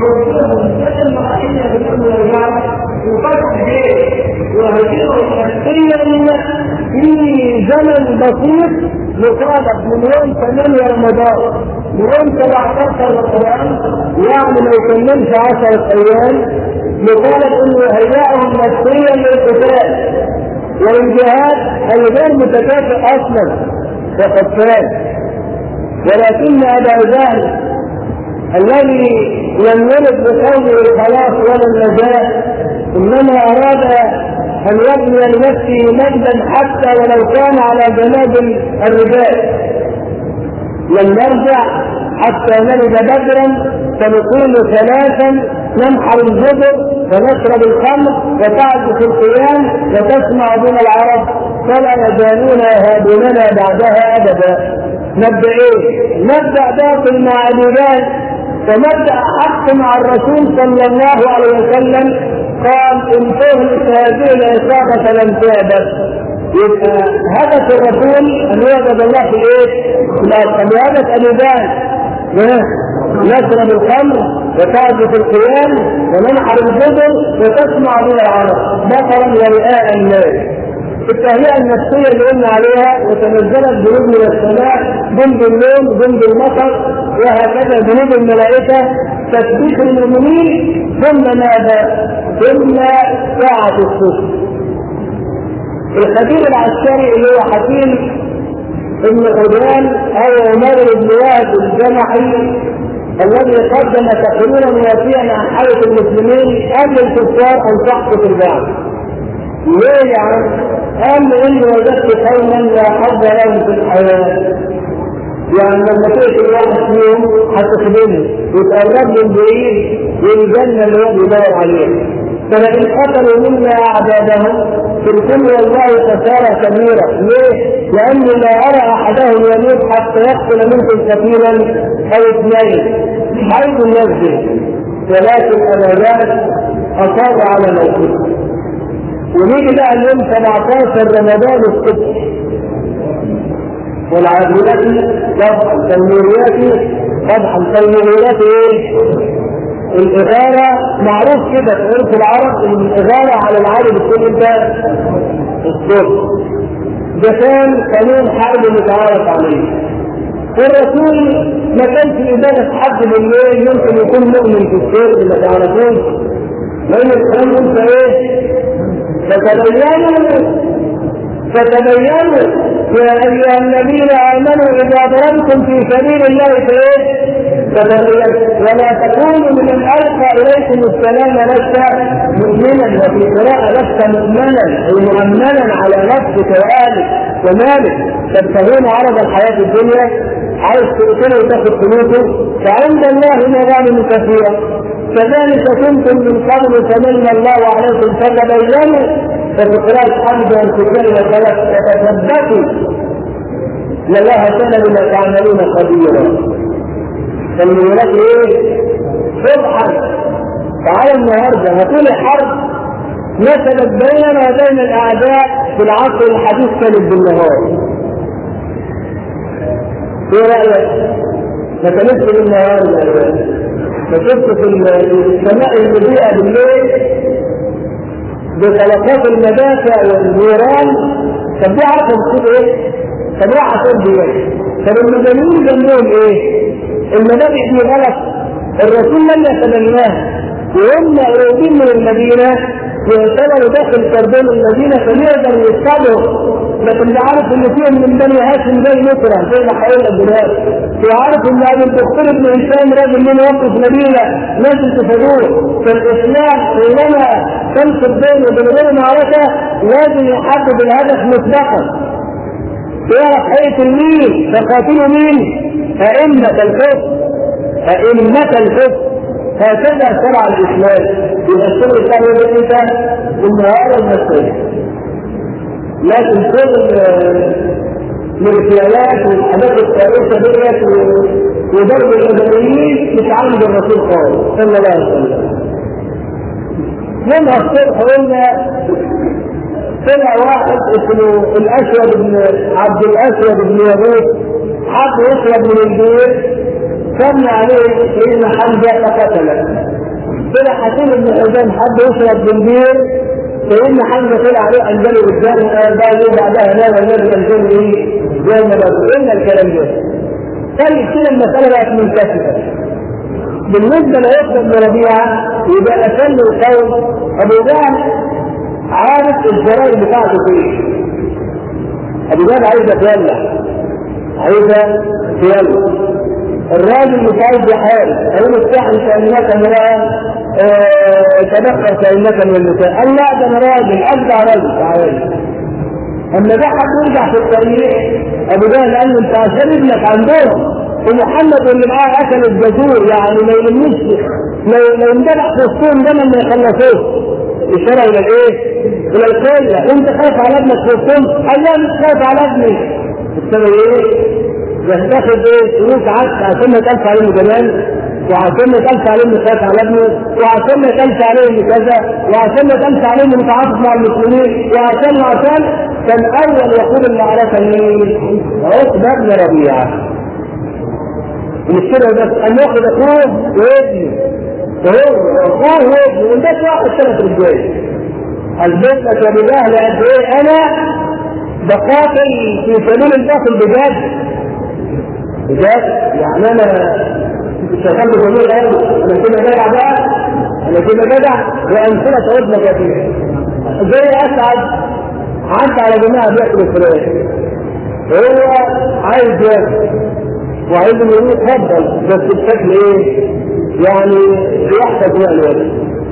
ويوجههم بدل ما راينا بنقول يرجعوا وفتح بيه وهجروا نفسيا في زمن بسيط مطالب من يوم 8 رمضان ويوم 17 رمضان يعني ما يكملش 10 ايام مطالب انه يهيئهم نفسيا للقتال والجهاد الغير متكافئ اصلا وقد كان ولكن ابا جهل الذي لم يرد بقوله الخلاص ولا النجاة انما اراد ان يبني لنفسه مجدا حتى ولو كان على جناب الرجال لم يرجع حتى نلد بدرا فنقول ثلاثا ننحر الجبر ونشرب الخمر وتعزف القيام وتسمع بنا العرب فلا يزالون يهابوننا بعدها ابدا نبدا ايه؟ نبدا باطل مع الرجال ومبدا حق مع الرسول صلى الله عليه وسلم قال ان تهلك هذه الاصابه لم تعبد يبقى هدف الرسول ان يعبد الله في ايه؟ في الارض هدف الرجال نشرب الخمر وتعزف القيام وننحر الجبل وتسمع بها العرب بطرا ورئاء الناس التهيئة النفسية اللي قلنا عليها وتنزلت جنود من السماء جنب الليل جنب المطر وهكذا جنود الملائكة تثبيت المؤمنين ثم ماذا؟ ثم ساعة الصبح. الخبير العسكري اللي هو حكيم ابن حجان او عمر بن وهب الجمحي الذي قدم تقريرا وافيا عن حالة المسلمين قبل الكفار ان تحدث البعض. ليه يا عم؟ قال اني وجدت قوما لا حظ لهم في الحياه يعني لما تقتل واحد فيهم هتخدمه وتقرب من بعيد للجنه اللي هو بيدور عليها فلئن قتلوا منا اعدادهم تلكم والله خساره كبيره ليه؟ لاني لا ارى احدهم يموت حتى يقتل منكم كثيرا او اثنين حيث النفس ولكن انا ذلك اصاب على موته ونيجي بقى اليوم 17 رمضان الصبح والعادلات طبعا تنويرات طبعا تنويرات ايه؟ الإغارة معروف كده في عرف العرب إن الإغارة على العادة بتكون انت الصبح ده كان قانون حرب متعارف عليه والرسول ما كانش إبادة حد بالليل يمكن يكون مؤمن في السر ما تعرفوش لأن الكلام انت ايه؟ فتبينوا فتبينوا يا ايها الذين امنوا اذا ضربتم في سبيل الله فايه؟ فتبينوا ولا تكونوا من الالقى اليكم السلام لست مؤمنا وفي قراءه لست مؤمنا اي مؤمنا على نفسك واهلك ومالك تبتغون عرض الحياه الدنيا عايز تقتله وتاخد فلوسه فعند الله مظالم كثيره كذلك كنتم من قبل فمن الله عليكم فتبينوا ففي قراءة حمد والكتاب وثلاث تتثبتوا لله كان بما تعملون خبيرا فالمولات ايه؟ صبحا تعالى النهارده هتقول حرب نسبت بيننا وبين الاعداء في العصر الحديث كانت بالنهار ايه رايك؟ ما كانتش بالنهار فشفت في السماء المضيئة بالليل بطلقات المدافع والنيران طب دي عارفه بتقول ايه؟ طب راح عشان دي ايه؟ طب المدنيين جنبهم ايه؟ المدافع دي غلط الرسول لم يتبناها وهم قريبين من المدينه يعتبروا داخل كردون المدينه فيقدر يصطادوا لكن ده عارف ان فيهم من بني هاشم زي مصر زي ما حيونا دلوقتي وعارف ان ابو الدكتور ابن هشام راجل من وقف نبيله لازم تفادوه فالاسلام حينما تمسك بينه وبين غير معركه لازم يحدد الهدف مسبقا يعرف هيئه مين فقاتلوا مين؟ ائمه الكفر ائمه الكفر هكذا شرع الاسلام يبقى الشغل بتاع امتى؟ النهار المسيح لكن كل الارتيالات والحاجات الكويسه ديت وضرب الادميين مش عند الرسول خالص صلى الله عليه وسلم. منها الصبح قلنا طلع واحد اسمه الاسود بن عبد الاسود بن يغوث حب يشرب من البير استنى عليه سيدنا حمزه فقتله طلع حكيم بن حزام حب يشرب بالبير سيدنا حمزه طلع عليه انزله بالجنه قال بقى يوم بعدها نام النبي انزله ايه؟ يوم بدر قلنا الكلام ده طيب كده المساله بقت منكسره بالنسبه لعقبه بن ربيعه يبقى اسل القول ابو جهل عارف الجرائم بتاعته فين ابو جهل عايز يتولع عايز يتولع الراجل مش عايز يحارب قالوا له استحي كانك امراه تبخر كانك من النساء قال لا ده انا راجل ابدع راجل تعالى اما ده حد يرجع في التاريخ ابو جهل قال له انت عشان ابنك عندهم ومحمد واللي معاه اكل الجزور يعني ما يلمش لو لو اندلع في وسطهم ده ما يخلصوش اشاره الى الايه؟ الى القله انت خايف على ابنك في وسطهم قال لا مش خايف على ابني السبب ايه؟ يتخذ ايه؟ فلوس عكس عشان ما يتقالش عليه كمان وعشان ما يتقالش عليه انه خايف على ابنه وعشان ما يتقالش عليه انه كذا وعشان ما يتقالش عليه انه متعاطف مع المسلمين وعشان وعشان كان اول يقول المعركه مين؟ عقبه بن ربيعه مش كده بس ان ياخذ اخوه وابنه وهو اخوه وابنه وده واحد ثلاث رجال البيت بجهل قد ايه انا بقاتل في سبيل الباطل بجد بجد يعني انا شغال بجميل قوي انا كده جدع بقى انا كده جدع وامثله عدنا كثيره زي اسعد عدى على جماعه بياكلوا فراخ هو عايز ياكل وعايز يقول اتفضل بس بشكل ايه؟ يعني يحفظ مع الوجه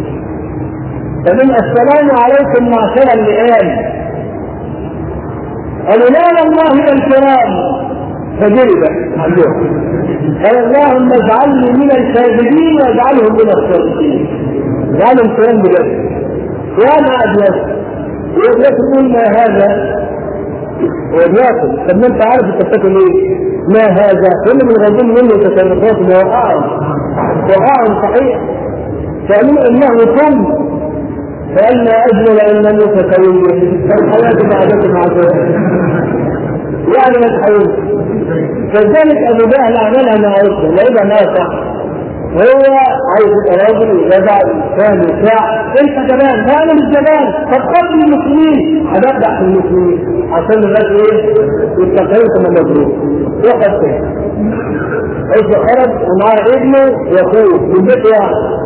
فمن السلام عليكم معشر اللئام قالوا لا والله الكرام فجرب عندهم قال اللهم اجعلني من الكاذبين واجعلهم من الصادقين اجعلهم كلام بجد وانا اجلس يقول تقول ما هذا وبياكل طب ما انت عارف انت بتاكل ايه؟ ما هذا؟ كل من غاضين منه تصرفات وقعهم وقعهم صحيح قالوا انه كم فأن أجمل أن لم يتسوي فالحياة بعدكم عذاب يعني ما تحاولش كذلك أبو جهل عملها مع عيسى لقيتها نافع هو عايز يبقى راجل وجدع وانسان وبتاع انت كمان لا انا مش جبان طب قتل المسلمين هنبدع في المسلمين عشان الناس ايه يتقيوا كما مبروك وقد كده عيسى خرج ومعاه ابنه واخوه من بيت واحد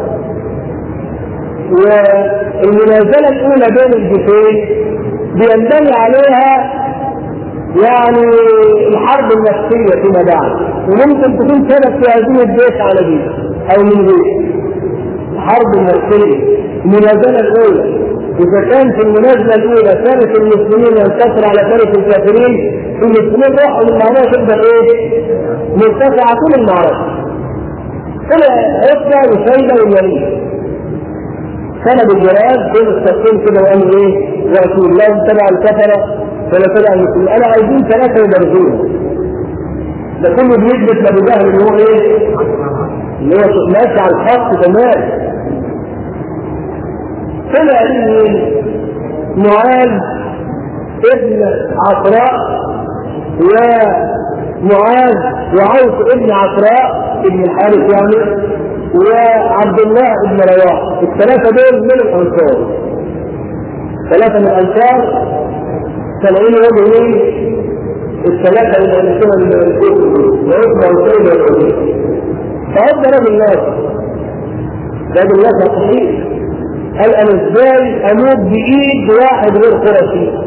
والمنازلة الأولى بين الجيشين بينبني عليها يعني الحرب النفسية فيما بعد وممكن تكون سبب في هزيمة الجيش على دي أو من جيش الحرب النفسية المنازلة الأولى إذا كان في المنازلة الأولى كانت المسلمين ينتصر على كانت الكافرين المسلمين راحوا للمعركة تبدأ إيه؟ مرتفعة طول المعركة طلع عتبة وشيبة والوليد كان بالجراز بين الصفين كده وقالوا ايه؟ رسول الله تبع الكفره ولا تبع المسلمين انا عايزين ثلاثه يدرسون ده كله بيثبت لابو جهل ان هو ايه؟ ان هو ماشي على الخط تمام طلع مين؟ معاذ ابن عفراء ومعاذ وعوف ابن عفراء ابن الحارث يعني وعبد الله بن رواح الثلاثة دول من الأنصار ثلاثة من الأنصار طالعين وجهين الثلاثة من الأنصار وعثمان وسيد والعزيز فعد رجل ناس رجل ناس صحيح قال أنا إزاي أموت بإيد واحد غير قرشي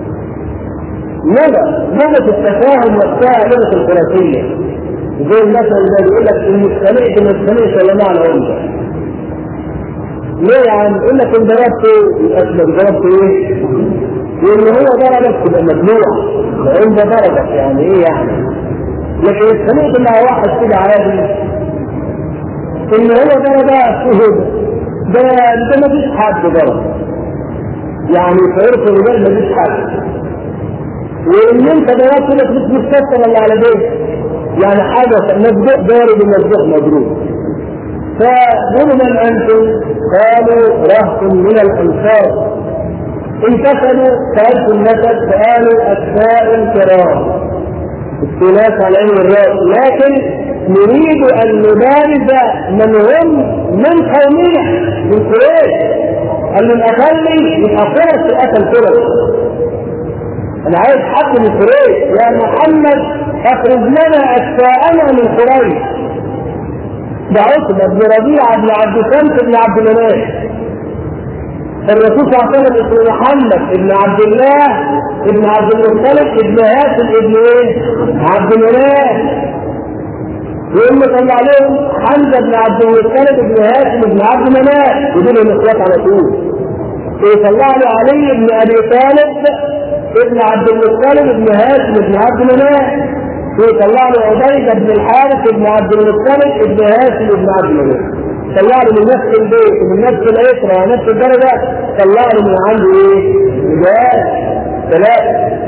لغة لغة التفاهم نفسها لغة القرشية زي المثل اللي بيقول لك ان سمعت ما سمعت ولا معنى عمده ليه يا عم؟ يقول لك ان ضربته يبقى ضربته ايه؟ وان هو ضربك تبقى مجموع وعند ضربك يعني ايه يعني؟ لكن سمعت مع واحد كده عادي ان هو ضرب شهود ده ده ما فيش حد ضرب يعني في عرف الرجال ما فيش حد وان انت ضربت لك مش مستثمر اللي على بيت يعني حاجة مبدأ ضارب المبدأ مضروب فقالوا من أنتم؟ قالوا رهط من الأنصار انتسبوا سألت النسب فقالوا أسماء كرام الثلاث على عين الراس لكن نريد ان نبارز من هم من قومنا من قريش قال له الاقل يبقى فرص قتل فرص انا عايز حد من قريش يا محمد اخرج لنا اكفاءنا من قريش ده عتبه بن ربيعه بن عبد شمس بن عبد مناف الرسول صلى الله عليه وسلم اسمه محمد بن عبد الله بن عبد المطلب بن هاشم بن ايه؟ عبد مناف يقوم طلع عليهم حمزه بن عبد المطلب بن هاشم بن عبد مناف ودول الاخوات على طول يطلع له علي بن ابي طالب ابن عبد المطلب بن هاشم بن عبد مناف ويطلع له عبيده بن الحارث بن عبد المطلب بن هاشم بن عبد مناف طلع له من نفس البيت ومن نفس الاسره ونفس الدرجه طلع له من عنده ايه؟ رجال ثلاثه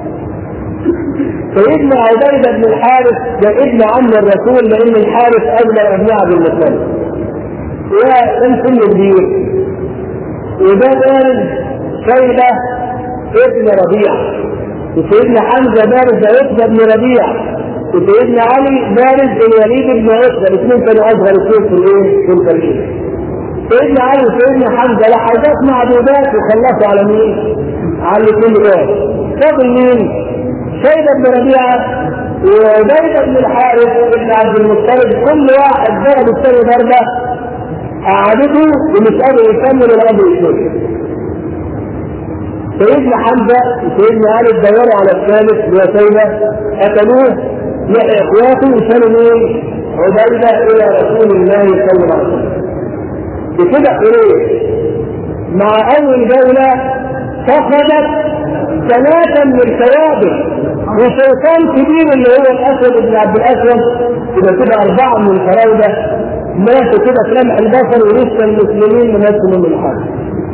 سيدنا عبيده بن الحارث ده ابن عم الرسول لان الحارث اغلى ابناء عبد المطلب يا كم سن كبير وده بارز شيبه ابن ربيع وسيدنا حمزه بارز ده عتبه بن ربيع وسيدنا علي بارز الوليد بن عتبه الاثنين كانوا اصغر اثنين في الايه؟ في التركيب سيدنا علي وسيدنا حمزه لحظات معدودات وخلصوا على مين؟ على الاثنين دول فاضل مين؟ شيبه بن ربيعه وعبيده بن الحارث بن عبد المطلب كل واحد ضرب الثاني ضربه قعدته ومش قادر يكمل الارض يشوف سيدنا حمزه وسيدنا علي اتدوروا على الثالث اللي هو شيبه قتلوه يحيى اخواته وشالوا مين؟ عبيده الى رسول الله صلى الله عليه وسلم بكده قريش مع اول جوله فقدت ثلاثه من الكوابر وشيطان كبير اللي هو الاسود بن عبد الاسود يبقى كده اربعه من الفراوده ماتوا كده في لمح البصر ولسه المسلمين ماتوا من الحرب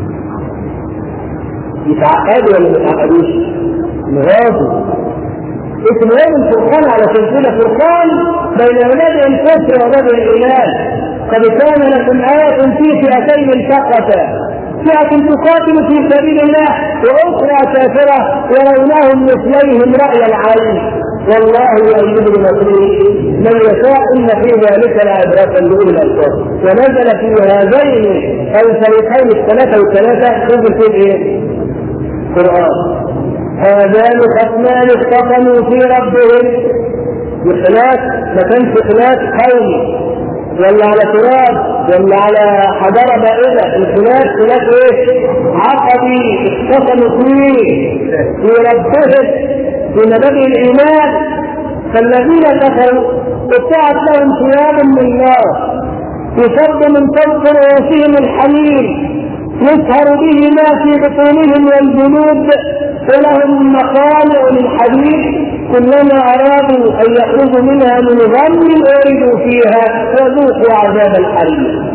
يتعقدوا ولا ما يتعقدوش؟ نغاظوا اسم يوم الفرقان على سلسلة فرقان بين مبادئ الكفر ومبادئ الإيمان قد كان لكم آية في فئتين التقتا فئة تقاتل في سبيل الله وأخرى كافرة يرونهم مثليهم رأي العين والله يؤيد بنصره من يشاء ان في ذلك لعبرة لاولي الابصار ونزل في هذين الفريقين الثلاثة والثلاثة نزل في ايه؟ قرآن هذان خصمان اختصموا في ربهم بخلاف ما كانش خلاف قومي ولا على تراب ولا على حضاره بائده الخلاف خلاف ايه؟ عقدي اختصموا فيه في ربهم في مبادئ الايمان فالذين كفروا قطعت لهم ثياب من نار يصب من فوق رؤوسهم الحميم يسهر به ما في بطونهم والجنود ولهم مقامع للحديث كلما ارادوا ان يخرجوا منها من غم اردوا فيها فذوقوا عذاب الحريق.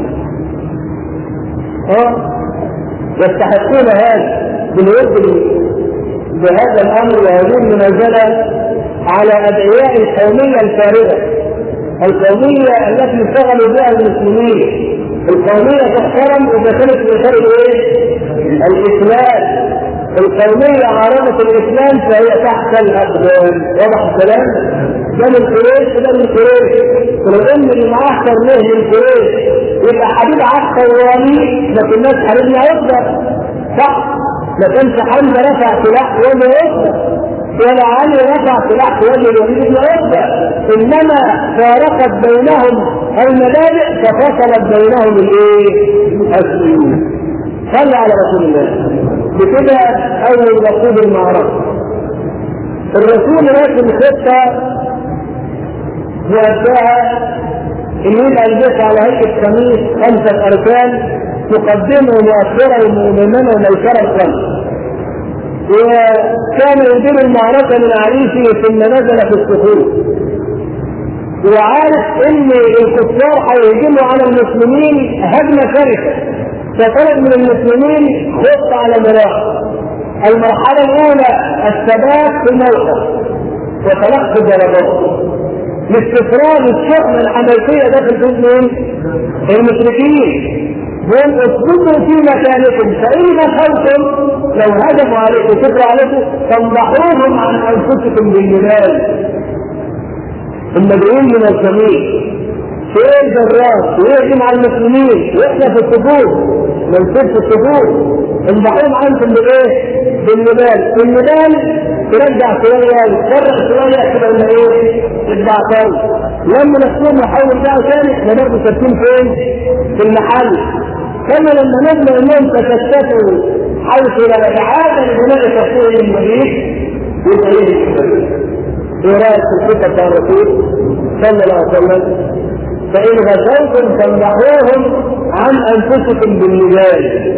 يستحقون هذا بالود بهذا الامر وهذه المنازله على ادعياء القوميه الفارغه القوميه التي اشتغلوا بها المسلمين القوميه تحترم اذا كانت في خير ايه؟ الاسلام القومية عارضة الإسلام فهي تحت الأقدام واضح الكلام؟ ده من قريش ده من قريش ولو إن اللي معاه كرنيه من قريش يبقى حبيب عسكر وراني ما كناش حبيبنا عقبة صح؟ ما كانش حمزة رفع سلاح في وجه عقبة ولا علي رفع سلاح في وجه الوليد بن عقبة إنما فارقت بينهم المبادئ ففصلت بينهم الإيه؟ السيوف صلى على رسول الله بكده اول رسول المعركه الرسول راسم خطه مؤداها انه البس على هيئه قميص خمسه اركان مقدمه ومؤخره ومؤمنه وميسره الخمس وكان يدير المعركه من عريسه ثم نزل في الصفوف وعارف ان الكفار هيهجموا على المسلمين هجمه شرسه فطلب من المسلمين خطة على مراحل المرحلة الأولى الثبات في الموقف وتلقي الضربات لاستفراغ الشحنة الحماسية داخل جزء من المشركين بل اثبتوا في مكانكم فإن دخلتم لو هجموا عليكم فكروا عليكم فانضحوهم عن أنفسكم بالجبال المدعوين منظمين في الجراس ويهجم على المسلمين واحنا في الصفوف ما نسيبش الصفوف انضحوهم عنكم بالايه؟ بالنبال النبال ترجع شويه وتفرق شويه كده ولا ايه؟ ترجع تاني لما نفسهم يحاولوا يرجعوا تاني احنا برضه ثابتين فين؟ في المحل كما لما نزل انهم تكتفوا حيث لا يتعادل بناء تفسير المجيد يبقى ايه؟ ايه رايك في الخطه بتاع الرسول صلى الله عليه وسلم؟ فإن غزوتم فامدحوهم عن أنفسكم بالنجاة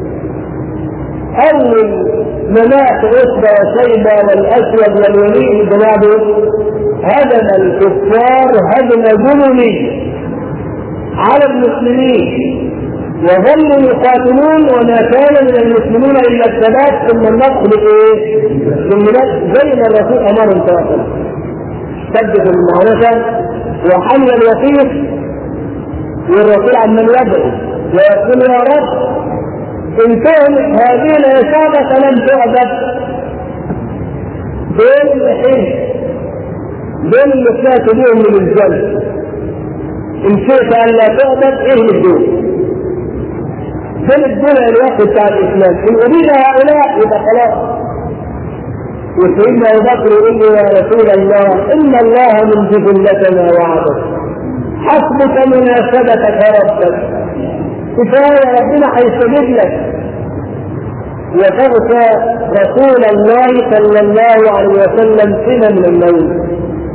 أول مناط عتبة وشيبة والأسود والوليد بن هدم الكفار هدم جنوني على المسلمين وظلوا يقاتلون وما كان من المسلمين الا الثبات ثم النصر بايه؟ بالمناط زي ما الرسول امرهم صلى الله عليه وسلم. سدد المعركه وحمل الوثيق والرسول عن من يدعو ويقول يا رب ان كان هذه العصابه لم تعبد دول الحين دول اللي فاتوا بهم من الجنه ان شئت ان لا تعبد اهل الدول دول الدول الوقت بتاع الاسلام ان اريد هؤلاء يبقى خلاص وسيدنا ابو بكر يقول له يا رسول الله ان الله من جبلتنا وعدك حسبك مناسبتك ربك كفايه ربنا هيستجيب لك وتغشى رسول الله صلى الله عليه وسلم سنة من الموت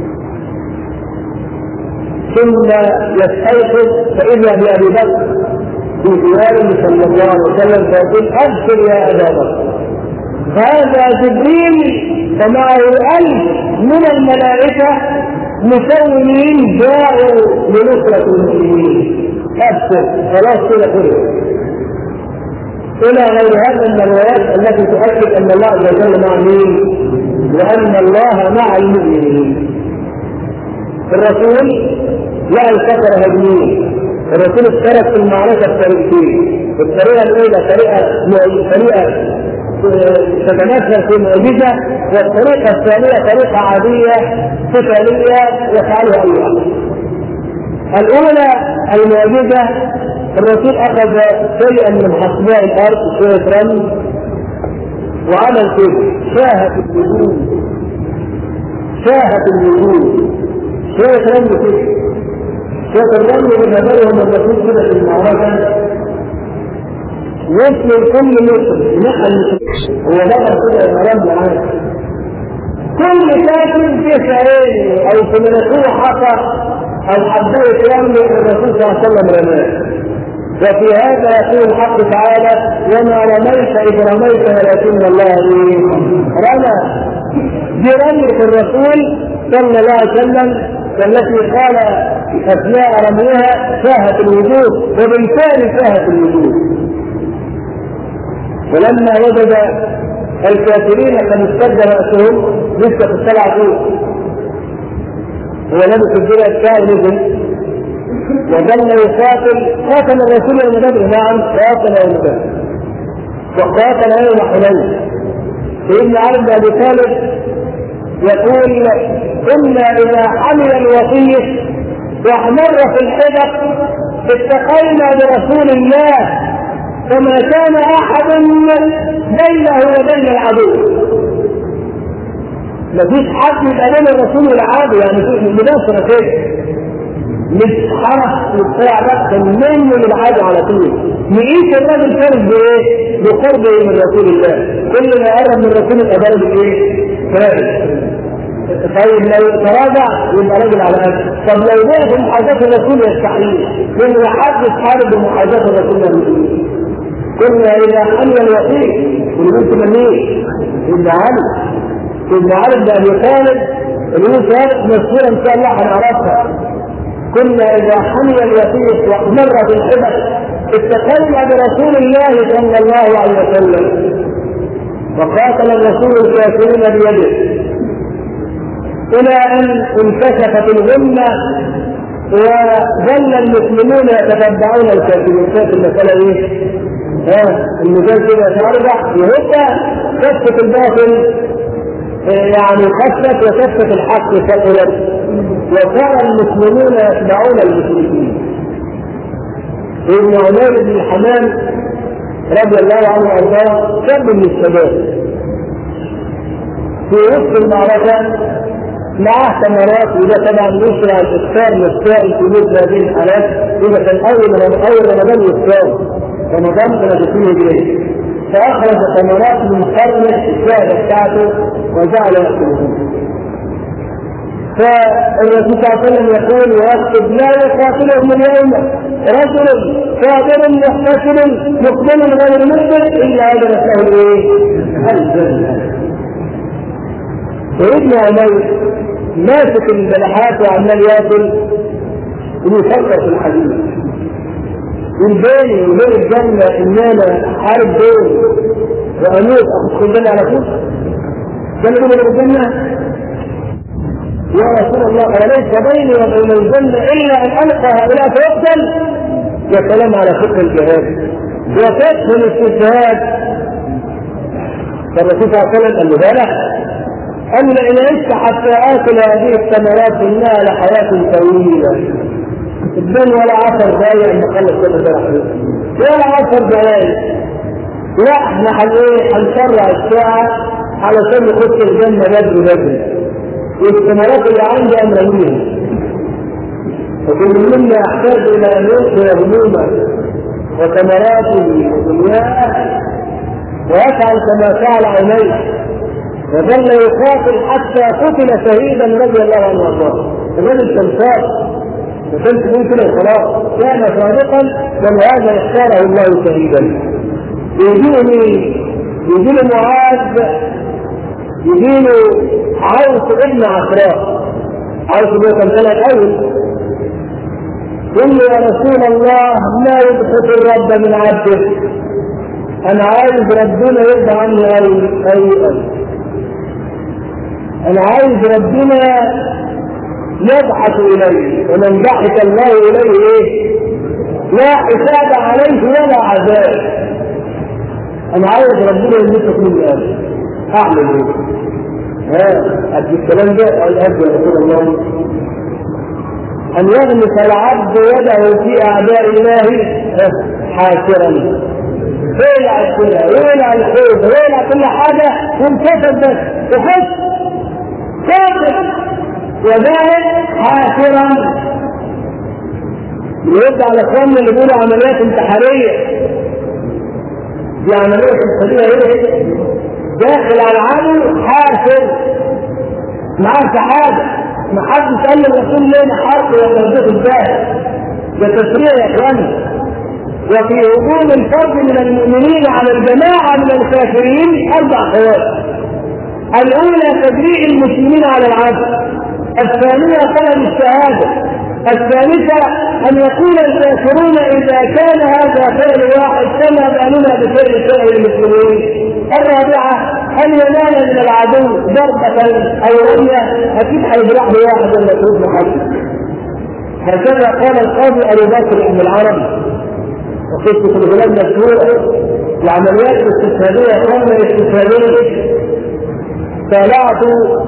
ثم يستيقظ فإذا بأبي بكر في ثيابه صلى الله عليه وسلم فيقول أبشر يا أبا بكر هذا جبريل ومعه ألف من الملائكة مسومين جاءوا لنصرة المسلمين أبشر خلاص كده كله إلى غير هذا من الروايات التي تؤكد أن الله عز وجل مع مين؟ وأن الله مع المؤمنين. الرسول لا الكفر هجمين. الرسول اشترك في المعركة بطريقتين. الطريقة الأولى طريقة طريقة تتمثل في معجزة والطريقة الثانية طريقة عادية قتالية يفعلها أي أحد. الأولى المعجزة الرسول أخذ شيئا من حصباء الأرض شوية رمل وعمل كده شاهت الوجود شاهت الوجود شوية رمل كده شوية الرمل بالنسبة لهم الرسول كده في المعركة وصل كل مصر نقل هو دخل كده رمل عادي كل ساكن في شعير او في مناخيره حصى او حبايه رمل الرسول صلى الله عليه وسلم رماه وفي هذا يقول الحق تعالى وما رميت اذ رميت ولكن الله رمى دي رمية الرسول صلى الله عليه وسلم والتي قال اثناء رميها شاهت الوجود وبالفعل شاهت الوجود ولما وجد الكافرين قد اشتد راسهم لسه في السبع فوق هو لبس الدرع الشاعر نزل وظل يقاتل قاتل الرسول يوم بدر نعم قاتل يوم بدر وقاتل يوم حنين سيدنا علي بن ابي طالب يقول انا اذا حمل الوصيه واحمر في الحدق اتقينا برسول الله فما كان احد بينه وبين العدو مفيش حد يبقى بين الرسول والعدو يعني في مباشره كده مش حرف وبتاع لا كان منه للعدو على طول نقيس الراجل كان بايه؟ بقربه من رسول الله كل ما يقرب من الرسول يبقى ضارب ايه؟ فارس طيب لو تراجع يبقى راجل على قد طب لو وقف محاذاة الرسول يستحيل لانه محدش حارب بمحاذاة الرسول المسلمين كنا اذا حمل الوثيق والبنت منيه ابن علي ابن علي بن ابي طالب اليوسف مشهوره ان شاء الله هنعرفها كنا اذا حمل الوثيق واحمر في الحبل اتقينا برسول الله صلى الله عليه وسلم وقاتل الرسول الكافرين بيده الى ان انكشفت الغمه وظل المسلمون يتتبعون الكافرين شايف المساله ايه؟ ها المثال كده ترجع يهدى كفه الباطل يعني خفت وكفه الحق ثقلت وكان المسلمون يتبعون المشركين ابن عمير بن الحمام رضي الله عنه وارضاه شاب من الشباب في وسط المعركة معاه ثمرات وده طبعا يشرع الافطار للصائم في مثل هذه الحالات اذا كان اول اول رمضان يفطر رمضان سنه 2 هجريه فاخرج ثمرات من قرن الشهاده بتاعته وجعل ياكلها فالرسول صلى الله عليه وسلم يقول ويكتب لا يقاتلهم اليوم رجل صابر محتسب مقبل غير مقبل الا ادرك له الايه؟ الجنه. وابن عمير ماسك البلحات وعمال ياكل ويفكر في الحديث والبيني وبين الجنة إن أنا حارب دول وأموت أخذ الجنة على طول كان يقول الجنة يا رسول الله أليس بيني وبين الجنة إلا أن ألقى هؤلاء فيقتل يا سلام على فقه الجهاد وفقه الاستشهاد فالرسول صلى الله عليه وسلم قال له بلى قال إن عشت حتى آكل هذه الثمرات إنها لحياة طويلة الدين ولا عشر دقايق لما خلص كل ده ولا عشر دقايق لا احنا هن ايه هنسرع الساعة علشان نخش الجنة بدري بدري والثمرات اللي عندي أمرين وكل منا يحتاج إلى أن يلقي همومه وثمراته ودنياه ويفعل كما فعل عمير وظل يقاتل حتى قتل شهيدا رضي الله عنه وارضاه الرجل كان صادق ما كانش بيقول كده خلاص كان صادقا ولهذا اختاره الله شهيدا يجيله مين؟ يجيله معاذ يجيله عوف ابن عفراء عوف ده كان طلع الاول قل يا رسول الله ما يبسط الرب من عبده انا عايز ربنا يرضى عني قوي قوي انا عايز ربنا يبعث اليه ومن ضحك الله اليه ايه لا حساب عليه ولا عذاب انا عايز ربنا يمسك من الآن اعمل ايه ها قد الكلام ده قال يا رسول الله ان يغمس العبد يده في اعداء الله حاسرا ويلع الكلى ويلع الحوض ويلع كل حاجه وانكسر بس وخش كافر وذلك حاسرا يرد على اخواننا اللي بيقولوا عمليات انتحاريه دي عمليه انتحاريه ايه؟ داخل على العمل حاسر معاه سعاده ما حدش قال للرسول ليه حرب ولا ردود البال ده تسريع يا اخواني وفي هجوم الفرد من المؤمنين على الجماعه من الكافرين اربع خواص الأولى تجريء المسلمين على العدل الثانية طلب الشهادة الثالثة أن يكون الكافرون إذا كان هذا فعل واحد كما بأننا بفعل فعل المسلمين الرابعة أن ينال من العدو ضربة أو رمية أكيد هيجرح له واحد ولا يكون حد هكذا قال القاضي أبو بكر بن العرب وقصة البلاد مشهورة العمليات الاستشهادية قوم الاستشهادية طالعت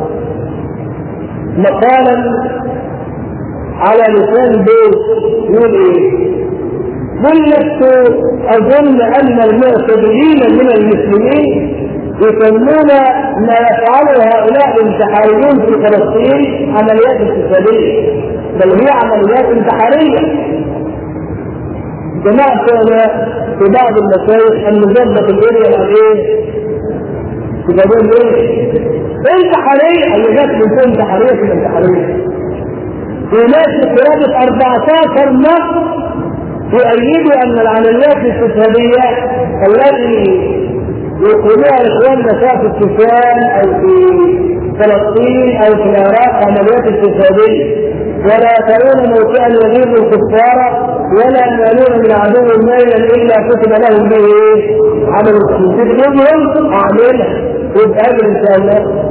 مقالا على لسان بيت يقول ايه؟ قل لست اظن ان المعتدلين من المسلمين يسمون ما يفعله هؤلاء الانتحاريون في فلسطين عمليات انتحاريه بل هي عمليات انتحاريه سمعت انا في بعض المشايخ ان نظبط الاريا الايه تقول ايه؟ انتحاريه اللي جت من فين انتحاريه في الانتحاريه وناس قرابه 14 نص يؤيدوا ان العمليات الاستشهاديه التي يقولها اخواننا سواء في السودان او في فلسطين او في العراق عمليات استشهاديه ولا يترون موطئا يغيظ الكفار ولا ينالون من عدو ميلا الا كتب لهم به ايه؟ عمل السجود منهم اعملها يبقى ان شاء الله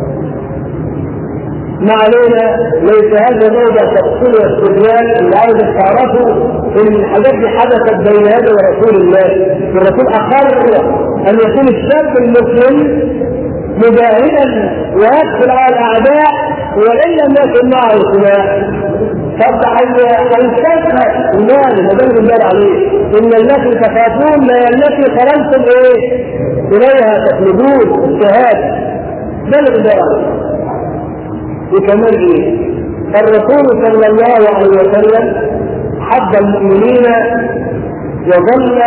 ما علينا ليس هذا موضع تفصيل واستدلال اللي عايزك تعرفه ان الحاجات دي حدثت بين هذا ورسول الله الرسول اقر ان يكون الشاب المسلم مجاهدا ويدخل على الاعداء وان لم يكن معه سلاح طب هيستشهد المال ما دام المال عليه ان التي تخافون لا التي خرجتم ايه؟ اليها تخلدون الشهاده ده اللي بيدور عليه وكمان ايه؟ الرسول صلى الله عليه وسلم حب المؤمنين وظل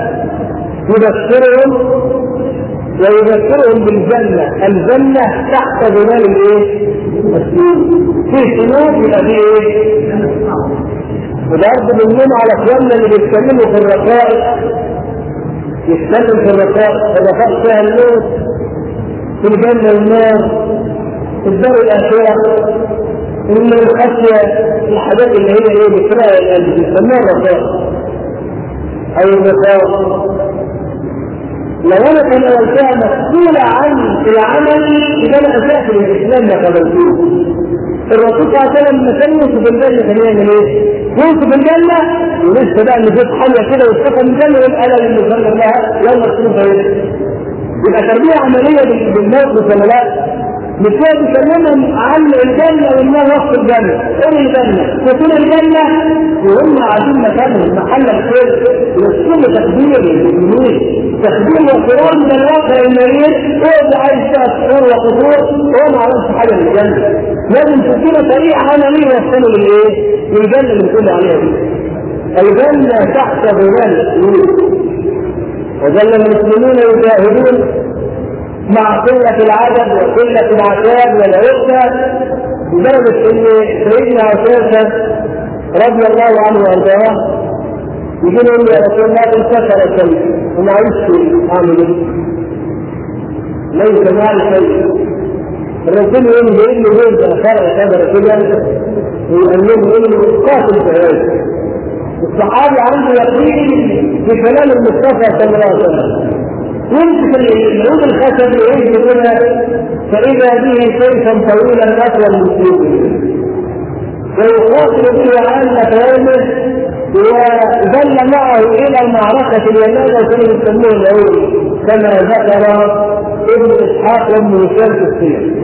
يبشرهم ويذكرهم بالجنة الجنة تحت ظلال الايه؟ في سنون يبقى في ايه؟ وبرضه بنلوم على اخواننا اللي بيتكلموا في الرقائق يتكلم في الرقائق الرقائق فيها الموت في الجنة والنار في الدار الآخرة إن الخشية الحاجات اللي هي ايه بتراعي القلب بيسموها الرقائق أو الرقائق لو انا كان قلتها مسؤولة عن العمل يبقى انا اساس الاسلام ما قبلتوه الرسول صلى الله عليه وسلم لما كان يوسف الجنة كان يعمل ايه؟ يوسف الجنة ولسه بقى اللي جت حاجة كده واتفق الجنة يبقى انا اللي صلى لها يلا اشوف ايه؟ يبقى تربية عملية بالموت ولا لا؟ مش هو بيكلمهم عن الجنة والنار وسط الجنة، ايه الجنة؟ وفين الجنة؟ وهم قاعدين مكانهم محل الخير يسكن تقدير للمسلمين تقديم وقرار من الواقع المرير هو اللي عايز فيها سحور وقصور هو ما عملش حاجه من الجنه لازم تكون طريقه عمليه يوصلوا للايه؟ للجنه اللي بتقول عليها دي الجنه تحت ظلال السيوف وظل المسلمون يجاهدون مع قلة العدد وقلة العتاد والعزة لدرجة ان سيدنا عثمان رضي الله عنه وارضاه يجي يقول يا رسول الله انكسر شيء ومعيش شيء اعمل ايه؟ ليس معي شيء الرسول يقول جاي له جوز فرع كذا كده ويقول له يقول له قاتل في الصحابي عنده يقين في كلام المصطفى صلى الله عليه وسلم يمسك العود الخشب يعيش كده فاذا به سيفا طويلا اطول من سيوفه ويقاتل به عامة يومه وظل معه الى المعركة اليمامة كانوا يسموه اليهود كما ذكر ابن اسحاق وابن هشام في السير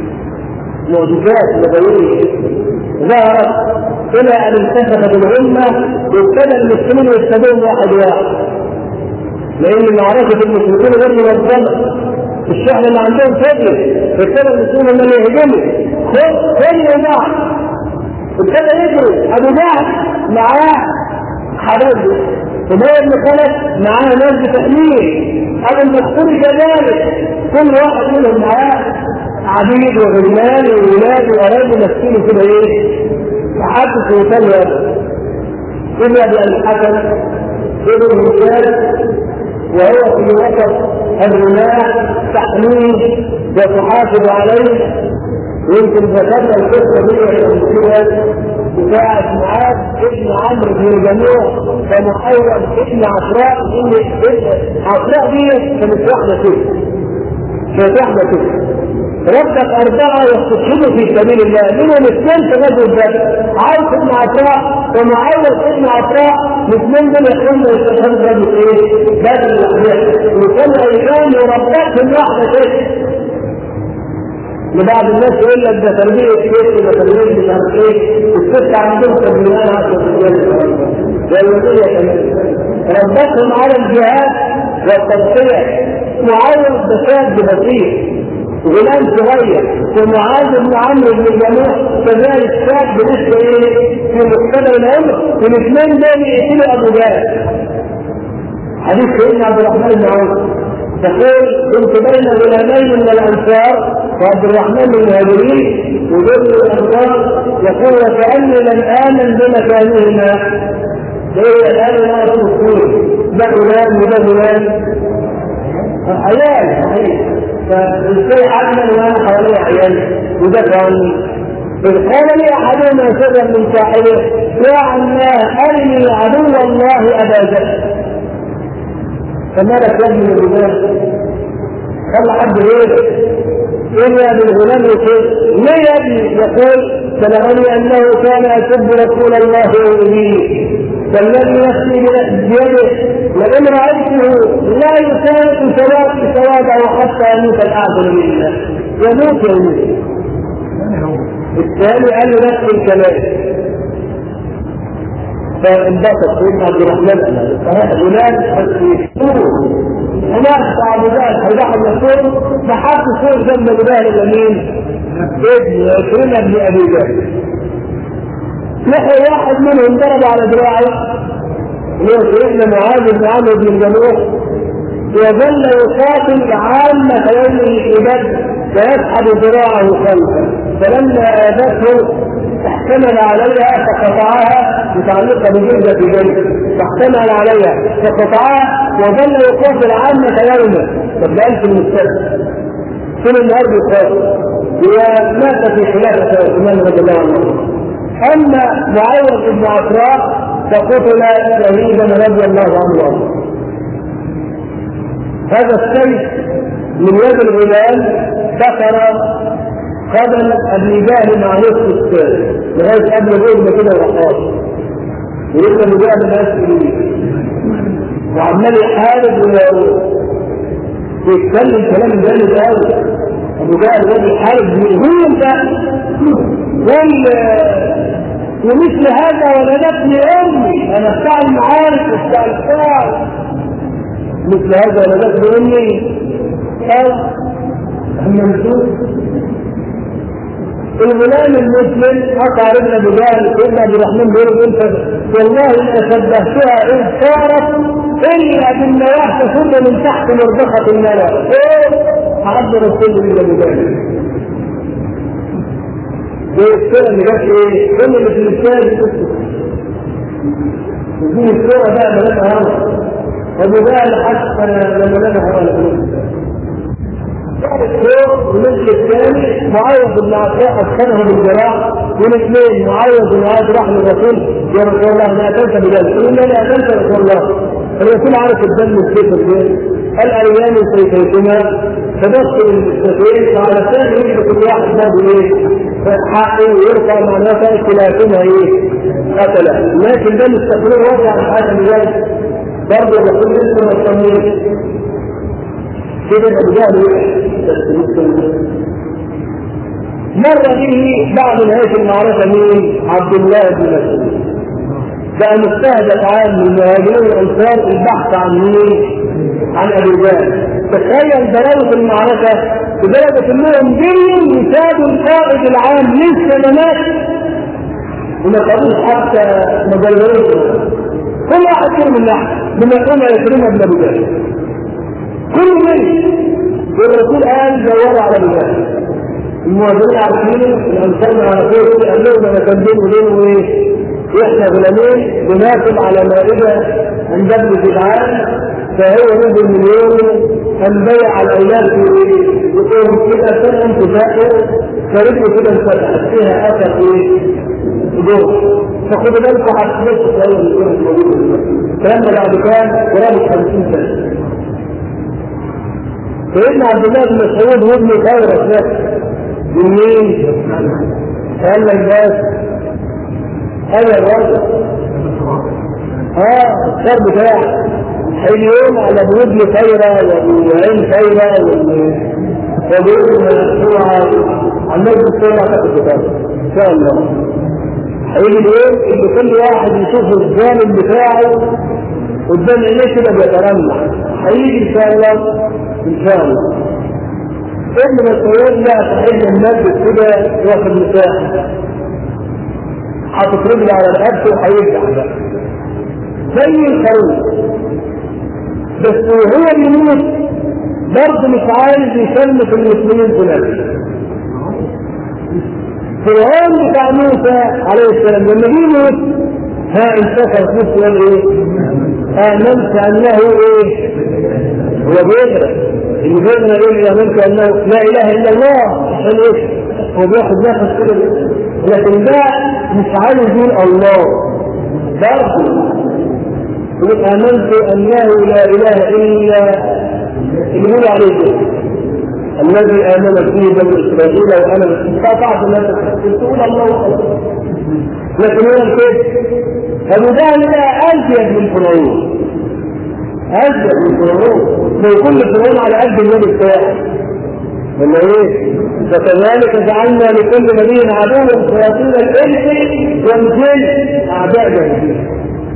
معجزات نبوية ظهرت الى ان انتخبت الامة وابتدى المسلمين يكتبون واحد واحد لان معركة المشركين غير منظمة الشعب اللي عندهم فضل ابتدى المسلمين هم اللي يهجموا خذ خذ يا بعض ابتدى يجري ابو جهل معاه حبيبه أبي بن خلف معاه ناس بتأمين أبو المسؤول كذلك كل واحد منهم معاه عبيد وغلمان وولاد وقرايب ماسكين كده ايه؟ محدش يصلي ابن ابي الحسن ابن هشام وهو في وسط الرماح تحميه وتحافظ عليه ويمكن ذكرنا القصه دي كده بتاعة معاذ ابن عمرو بن الجموع فمحول ابن عفراء ان عفراء دي كانت واحده كده كانت واحده كده ربك أربعة يستشهدوا في سبيل الله منهم اثنين في غزوة بدر عوف بن عفراء ومعوض ابن عفراء الاثنين دول يخرجوا يستشهدوا في غزوة ايه؟ بدر الأحياء وكان أيام وربكهم واحدة كده لبعض الناس يقول لك ده تربية كيف ده تربية مش عارف ايه الست عندهم تربية عشر رجال والوصية كمان ربتهم على الجهاد والتضحية معاوض بشاب بسيط غلام صغير ومعاذ بن عمرو بن الجموع كذلك شاب لسه ايه في مقتبل العمر والاثنين دول يقتلوا ابو جهل حديث سيدنا عبد الرحمن بن عوف تقول كنت بين غلامين من الانصار وعبد الرحمن بن المهاجرين وذل الانصار يقول وكاني لم امن بمكانهما ليه الان لا تقول ده غلام وده غلام عيال صحيح فازاي عدنا وانا حوالي عيال وده كان إذ قال لي أحدهما سرا من صاحبه يا عماه أرني عدو الله أبا جهل فمالك يا ابن الغلام خلى حد غيرك إيه يا ابن الغلام يقول ليه يا ابني يقول بلغني أنه كان يسب رسول الله ويؤذيه والذي نفسي بيده وإن رأيته لا يساوي سواد سواده حتى يموت الآخر منه يموت يموت الثاني قال له نفس الكلام فانبسط سيدنا عبد الرحمن فلان بس يشكوه هناك بعض ذلك هيضحي الرسول فحط سور ذنب الله الامين ابن عكرمه بن ابي جهل لحي واحد منهم ضرب على ذراعه اللي هو سيدنا معاذ بن عمرو بن الجموح وظل يقاتل عامة يومه في بدر فيسحب ذراعه خلفه فلما آذته احتمل عليها فقطعها متعلقة بجهدة جيد فاحتمل عليها فقطعها وظل يقاتل عامة يومه طب ده ألف المستشفى كل النهار يقاتل ومات في خلافة عثمان رضي الله عنه أما معوض بن عفراء فقتل شهيدا رضي الله عنه هذا السيف من يد الغلام كسر قدم ابي جهل مع نصف السيف لغايه قبل جهل كده وقاص ولسه ابو جهل ما وعمال يحارب ويتكلم كلام جامد قوي ابو جهل ده بيحارب هو انت ومثل هذا ولدتني امي انا بتاع المعارف وبتاع الفاعل مثل هذا ولدتني امي او اما نشوف الغلام المسلم قطع ابن ابو جهل ابن عبد الرحمن بيقول انت والله ما شبهتها اذ صارت الا بالنواح تفر من تحت مربخه الملا ايه عبد رسول ابن ابو جهل دي الصورة اللي جت ايه؟ كل اللي في الكتاب ودي الصورة بقى ملامها هوا ابو جهل حتى لما ملامها هوا الدور والنصف الثاني معوض بن عفاء اسكنه بالجراح والاثنين معوض بن عاد راح للرسول يا رسول الله ما اتيت بذلك قال لا لا اتيت رسول الله الرسول عارف الدم الكيف الدين الايام سيفيكما فبص المستفيد فعلى ثاني يجب كل واحد باب ايه حقه ويرفع معناه كلاكما ايه قتله لكن ده مستقبل وضع الحاكم ذلك برضه الرسول لسه ما اطمنش كده ابو جهل مر به بعد نهايه المعركه مين؟ عبد الله بن مسعود بقى مستهدف عام من المهاجرين والانصار البحث عن مين؟ عن ابي جهل تخيل بلاوه المعركه لدرجه انهم جريوا يساعدوا القائد العام لسه ما مات وما خدوش حتى ما جلبروش كل واحد فيهم من ناحيه بما يكون يكرمه ابن ابو جهل كل من والرسول قال دوروا على الناس المهاجرين عارفين الانصار على طول قال لهم انا كان بيني وبينه ايه؟ احنا غلامين بناكل على مائده عند ابن جدعان فهو نزل من يوم كان بيع الاولاد في يقول كده سنه تفاؤل فرجله كده انفتحت فيها اثر ايه؟ دور فخدوا بالكم هتحسوا في اول الكلام ده بعد كام؟ قرابه 50 سنه سيدنا عبد الله بن مسعود وابن خيرة نفسه من مين؟ قال لك بس انا الوضع اه الشر بتاعي اليوم على ابو ابن خيرة وابو عين خيرة وابو ابن مسعود عن نجم السيرة تاخد كتاب ان شاء الله هيجي اليوم اللي كل واحد يشوف الظالم بتاعه قدام عينيه كده بيترنح هيجي ان شاء الله ان شاء الله ابن مسعود لا تحل المسجد كده واخد مساحه حاطط رجل على رقبته وهيرجع بقى زي الخروف بس وهو بيموت برضه مش عايز يسلف المسلمين كلهم فرعون بتاع موسى عليه السلام لما جه يموت ها انتشر نفسه قال ايه؟ امنت انه ايه؟ هو بيغرق اللي بيغرق ايه امنت انه لا اله الا الله عشان ايه؟ هو بياخد نفس كده لكن ده مش عايز يقول الله برضه يقول امنت انه لا اله الا اللي بيقول عليه كده الذي امن فيه بنو اسرائيل وانا استطعت ان تقول الله لكن هو الكيف ابو جهل ده ازيد من فرعون ازيد من فرعون لو كل فرعون على قد النبي بتاعه ولا ايه؟ فكذلك جعلنا لكل نبي عدوا شياطين الانس والجن اعداء جاهلين.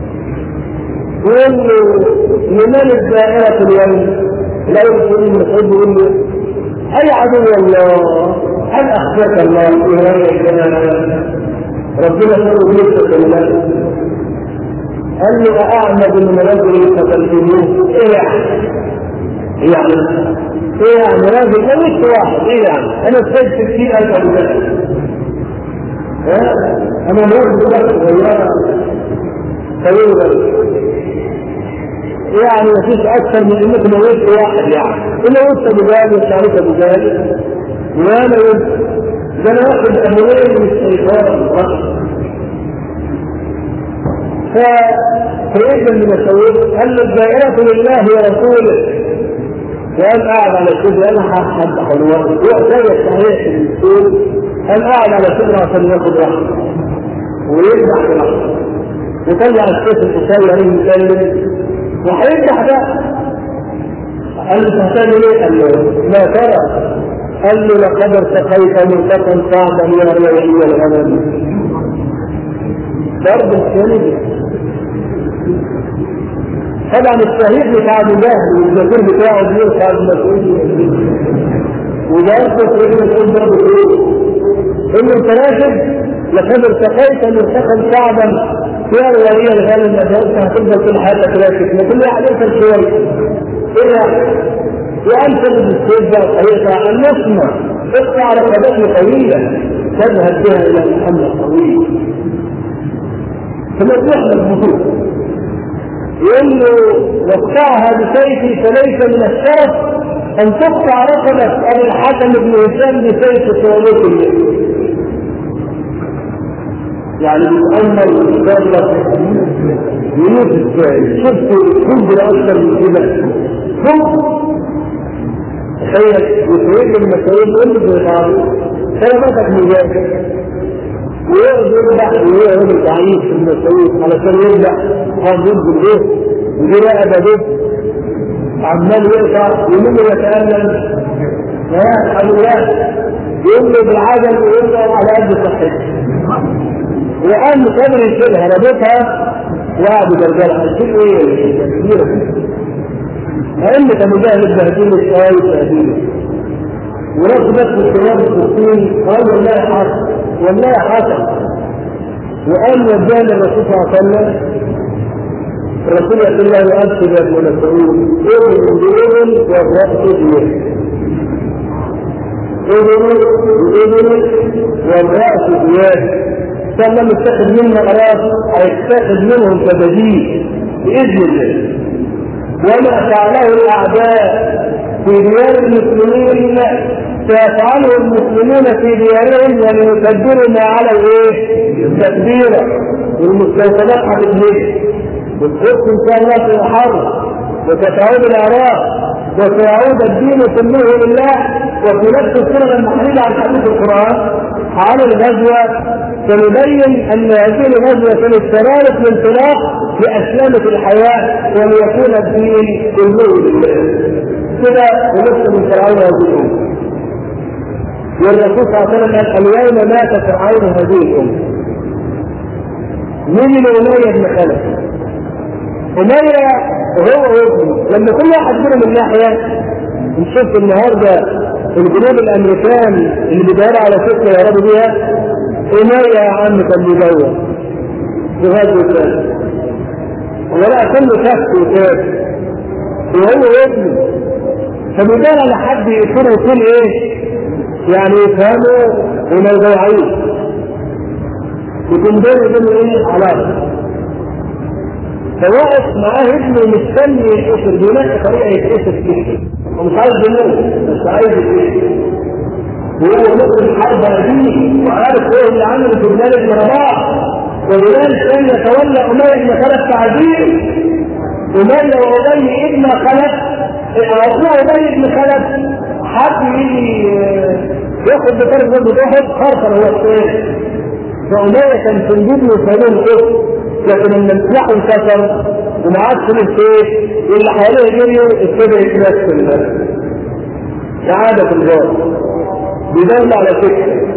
يقول له لمن الدائرة اليوم؟ لا يقول ابن مسعود يقول له اي عدو الله هل اخفاك الله في هذا الزمان؟ ربنا سوى بيتك ولا قال له اعمد من رجل قتلتموه ايه يعني؟ ايه يعني؟ ايه يعني راجل ما مش واحد ايه يعني؟ انا سجلت ستين الف رجال ها؟ انا موت بس صغيره طويله يعني ما فيش اكثر من انك موت واحد يعني الا وانت بجال وشعرك بجال وانا وانت ده انا واخد اموال من الشيطان فسيدنا من مسعود قال له الدائرة لله ورسوله وقال قاعد على كده انا هحد حلوة وقت صحيح في الرسول قال قاعد على كده عشان ياخد راحته ويذبح براحته وطلع السيف القصير عليه يتكلم وهيذبح ده قال له هتعمل ايه؟ قال له ما ترى قال له لقد ارتقيت مرتقا صعبا يا ريعي الغنم ضرب الكلمة طبعا الشهيد بتاع ابو جهل والزكور بتاعه بيرفع المسؤولية وده يثبت ابن مسعود برضه ايه؟ انه انت راكب لقد ارتقيت مرتقا صعبا يا ريعي الغنم انت هتفضل طول حياتك راكب كل واحد يركب شويه ايه وأنت بالسيدة الطريقة أن نسمع اقطع رقبته طويلة تذهب بها إلى محمد طويل ثم تحمل البطوط يقول له واقطعها بسيفي فليس من الشرف أن تقطع رقبة أبي الحكم بن هشام بسيف صوابته يعني بتأمل وتتابع يموت السائل شفت كبر أكثر من كده تخيل وسيد المسؤول كل بيطار سلامتك مجاهد ويقعد يذبح ويقعد ضعيف في المسؤول علشان يذبح قام ضد الايه ودي بقى ده ضد عمال يقطع ومنه يتألم ها الولاد يقول له بالعجل ويقول له على قد صحته وقام قدر يشيلها ربطها وقعد يجرجرها الشيء ايه كبيره فإنك مجاهد بهدين الشواي بهدين ورفضت الشباب الفلسطيني قال والله حاصل والله حاصل وقال ودانا الرسول صلى الله عليه وسلم الرسول يقول له أبشر يا ابن مسعود اذن بإذن والرأس بيد اذن بإذن والرأس بيد ثم متخذ منا راس هيتخذ منهم كبديل بإذن الله وما فعله الاعداء في ديار المسلمين سيفعله المسلمون في ديارهم وليكبروا ما على الايه؟ تكبيرا والمستوطنات هتتهد وتخش ان شاء الله في الحرب وتتعود الاعراق وسيعود الدين كله لله وفي نفس السنه المحلله عن حديث القران على الغزوه سنبين ان هذه الغزوه استمرت الانطلاق لاسلامه الحياه وليكون الدين كله لله كده ونفس من فرعون هذه الامه والرسول صلى الله عليه وسلم قال اليوم مات فرعون هذه الامه من أمية بن خلف أمية هو وابنه لما كل واحد منهم من ناحية نشوف النهارده الجنود الامريكان اللي بيدوروا على سكه يهربوا بيها أمية يا عم كان بيدور في غزوة ثاني ولا كله كف وكاف وهو وابنه فبيدور على حد يقتله يكون ايه؟ يعني يفهمه وما يضيعوش يكون بينه وبينه ايه علاقه فواقف معاه ابنه مستني يتأثر بنفس طريقه يتأثر فيها ومش عايز يموت بس عايز يتأثر وهو نقل حرب هذه وعارف ايه اللي عمله في بلال بن رباح وبلال كان يتولى امية بن خلف تعذيب امية وابي ابن خلف اخوه ابي بن خلف حد يجي ياخد بطرف ضد واحد خرصر هو الثاني فأمية كان في الجبن وسالون القدس لكن لما السلاح انكسر وما عادش له سيف واللي حواليه جريوا ابتدى يتمثل سعادة الجار بيدل على فكرة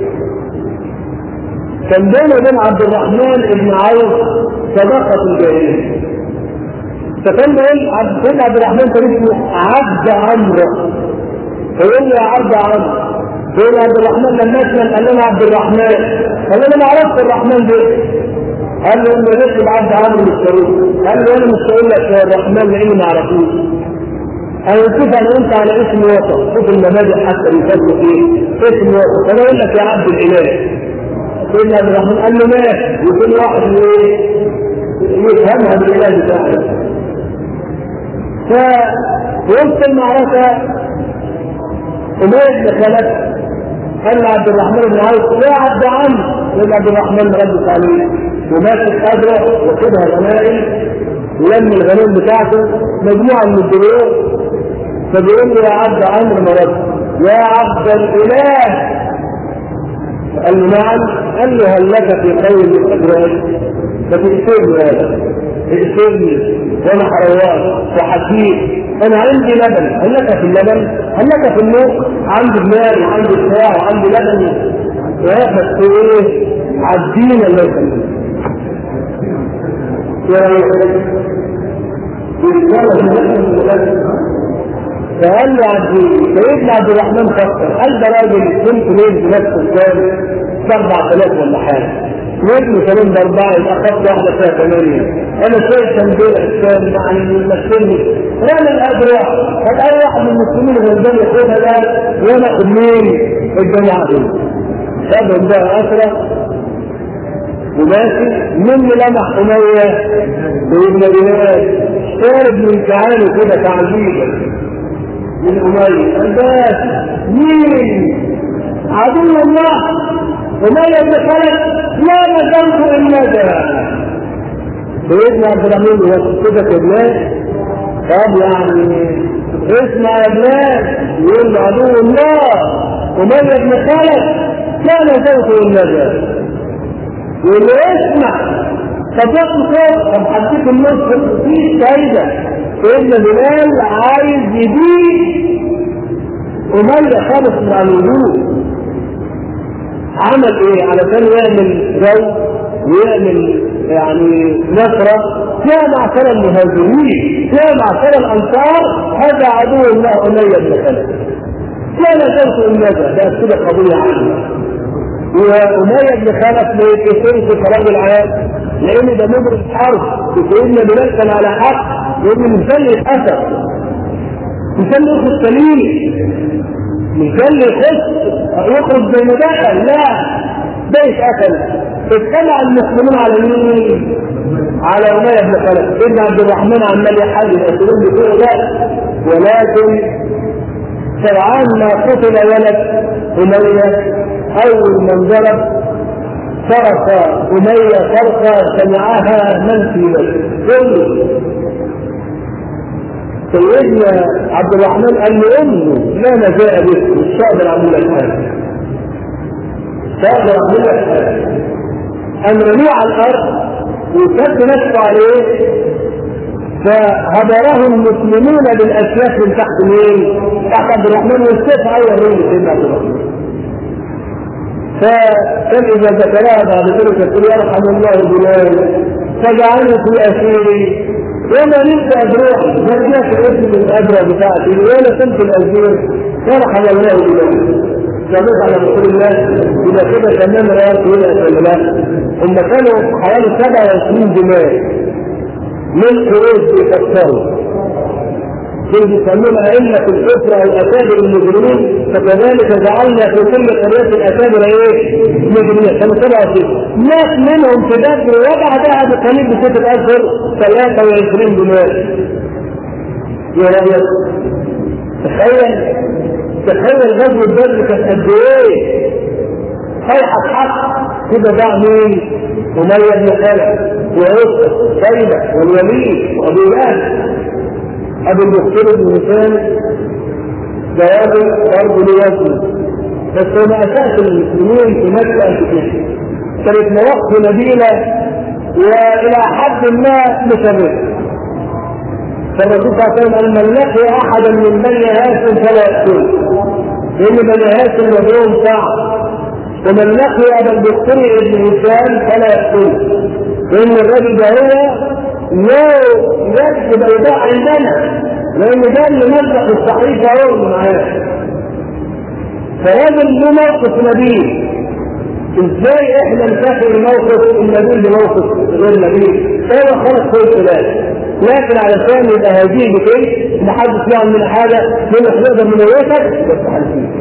كان بينه وبين عبد الرحمن بن عوف صداقة الجاهلية فكان بيقول عبد سيدنا عبد الرحمن كان اسمه عبد عمرو فيقول له يا عبد عمرو يقول عبد الرحمن لما اسلم قال لنا عبد الرحمن قال له انا عرفت الرحمن ده قال له انت لسه عبد عمرو مش قال له انا مش هقول لك يا الرحمن لاني ما اعرفوش انا نسيت انا انت على اسم وسط شوف المبادئ حتى بيفضلوا ايه اسم وسط انا اقول لك يا عبد الاله سيدنا عبد الرحمن قال له ماشي وكل واحد ايه يفهمها بالاله بتاعه فوسط المعركة أمية بن خلف قال عبد الرحمن بن عوف يا عبد عمرو يقول عبد الرحمن ردت عليه وماسك قدره وكده الغنائم ولم الغنائم بتاعته مجموعة من الدروع فبيقول له يا عبد عمرو مرد يا عبد الإله قال له نعم قال له هل لك في قول الأدراج فتأسرني هذا ائسرني وانا حروان وحكيم انا عندي لبن هل لك في اللبن هل لك في الموت عندي بلاد وعندي سواع وعندي لبن يا بس ايه عدينا الله يسلمك فقال له عبد سيدنا عبد الرحمن فكر قال ده راجل كنت ليه بنفس الكام 4000 ولا حاجه وابنه كمان باربعه يبقى خط واحده فيها ثمانيه انا شايف تنبيه الاسلام يعني يمثلني انا الادرع قد اي واحد من المسلمين غلبان ياخدها ده وانا اخد مين الجماعه دول خدهم بقى اسرى وماشي من لمح اميه وابن بلال شارب من كعانه كده تعذيبا من اميه قال بس مين عدو الله أمية بن خلف لا نزلت إلا ذا سيدنا عبد الرحمن هو كده كبلاد طب يعني اسمع يا بلاد يقول له عدو الله أمية بن خلف لا نزلت إلا ذا يقول له اسمع طب ياخد صوت طب حديك النص مفيش فايدة سيدنا بلال عايز يبيد أمية خالص مع الوجود عمل ايه علشان يعمل جو ويعمل يعني نصرة يا معشر المهاجرين يا معشر الانصار هذا عدو الله امية بن خلف لا نزلت الندى ده كده قضية عنه وأمية بن خلف ما يتكسرش في قرار العام لأن ده مجرم حرب وسيدنا بلال كان على حق لأن مثال يتأثر مثال يخرج سليم مثال يخش يخرج زي ما دخل لا ده يتقتل اجتمع المسلمون على مين؟ على أمية بن خلف ابن عبد الرحمن عمال يحل يقولون بتوعه لا ولكن سرعان ما قتل ولد أمية أول من ضرب صرخ أمية صرخة سمعها من في كله سيدنا عبد الرحمن قال له امه لا نجاء به مش هقدر اعمل لك حاجه مش هقدر اعمل لك حاجه قام رميه على الارض وسد نفسه عليه فهدره المسلمون بالاسياف من تحت مين؟ تحت عبد الرحمن والسيف اول من سيدنا عبد الرحمن فكان اذا ذكرها بعد ذلك يقول يرحم الله بلال فجعله في اسيري وما نمت أدروح نرجعت اسم الأدرى بتاعتي ولا سمت الأزير فرحم الله بلال صدق على رسول الله إذا كده تمام رأيك ولا لا هم كانوا حوالي 27 دماء من قريش بيكسروا دول بيسمون أئمة الكفر أو أكابر المجرمين فكذلك جعلنا في كل قرية الأكابر إيه؟ مجرمين كانوا 27 ناس منهم في بدر وبعدها بقليل بستة أشهر 23 دماء يا رأيك تخيل تخيل غزوة بدر كانت قد إيه؟ صيحة حق كده باع مين؟ أمية بن خلف وعقبة شيبة والوليد وأبو لهب أبو الدكتور بن هشام جواب برضه له وزن بس هو أساس المسلمين في مكة أنت كانت مواقف نبيلة وإلى حد ما مشرفة فالرسول صلى الله عليه وسلم قال من لقي أحدا من بني هاشم فلا يقتله لان بني هاشم وجههم صعب ومن لقي ابا الدكتور ابن هشام فلا يقتل لان الرجل ده هو لا يد بيضاء عندنا لان ده اللي نزق الصحيفه هو اللي معاه فراجل له موقف نبيل ازاي احنا نفكر موقف النبيل بموقف غير نبيل هو خلق كل خلاف لكن علشان يبقى هذه بكي محدش يعمل من حاجه من نقدر من ويتك بس حالتين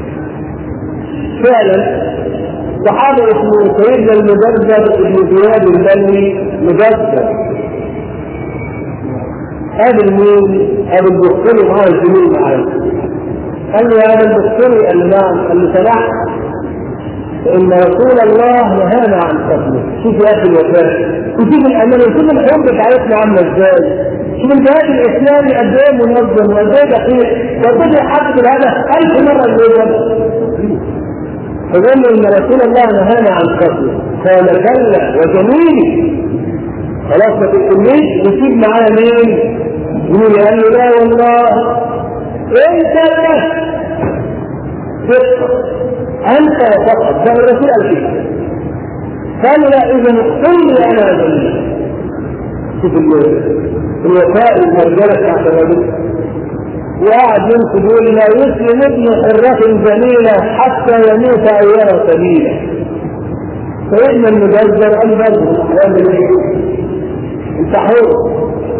فعلا صحابة اسمه سيدنا المدرب ابن زياد البني مدرب قابل مين؟ قابل الدكتور معاه الزميل معاه قال له يا ابا الدكتور قال له نعم قال له سمعت ان رسول الله نهانا عن قتله شوف يا اخي الوفاء وشوف الامان وشوف الحب بتاعتنا عامله ازاي شوف الجهاد الاسلامي قد ايه منظم وقد ايه دقيق وقد ايه يحدد الهدف الف مره الاول فقال له ان رسول الله نهانا عن قتله قال كلا وجميل خلاص ما تقوليش وسيب معايا مين؟ يقول قال له لا والله انت بس انت فقط ده الرسول قال كده قال لا اذا قل لي انا جميل شوف الوفاء والمرجله بتاعت الرجل وقعد ينقد يقول لا يسلم ابن حرة جميلة حتى يموت أو يرى سبيلا فإن المجزر قال برضه يعمل إيه؟ أنت حر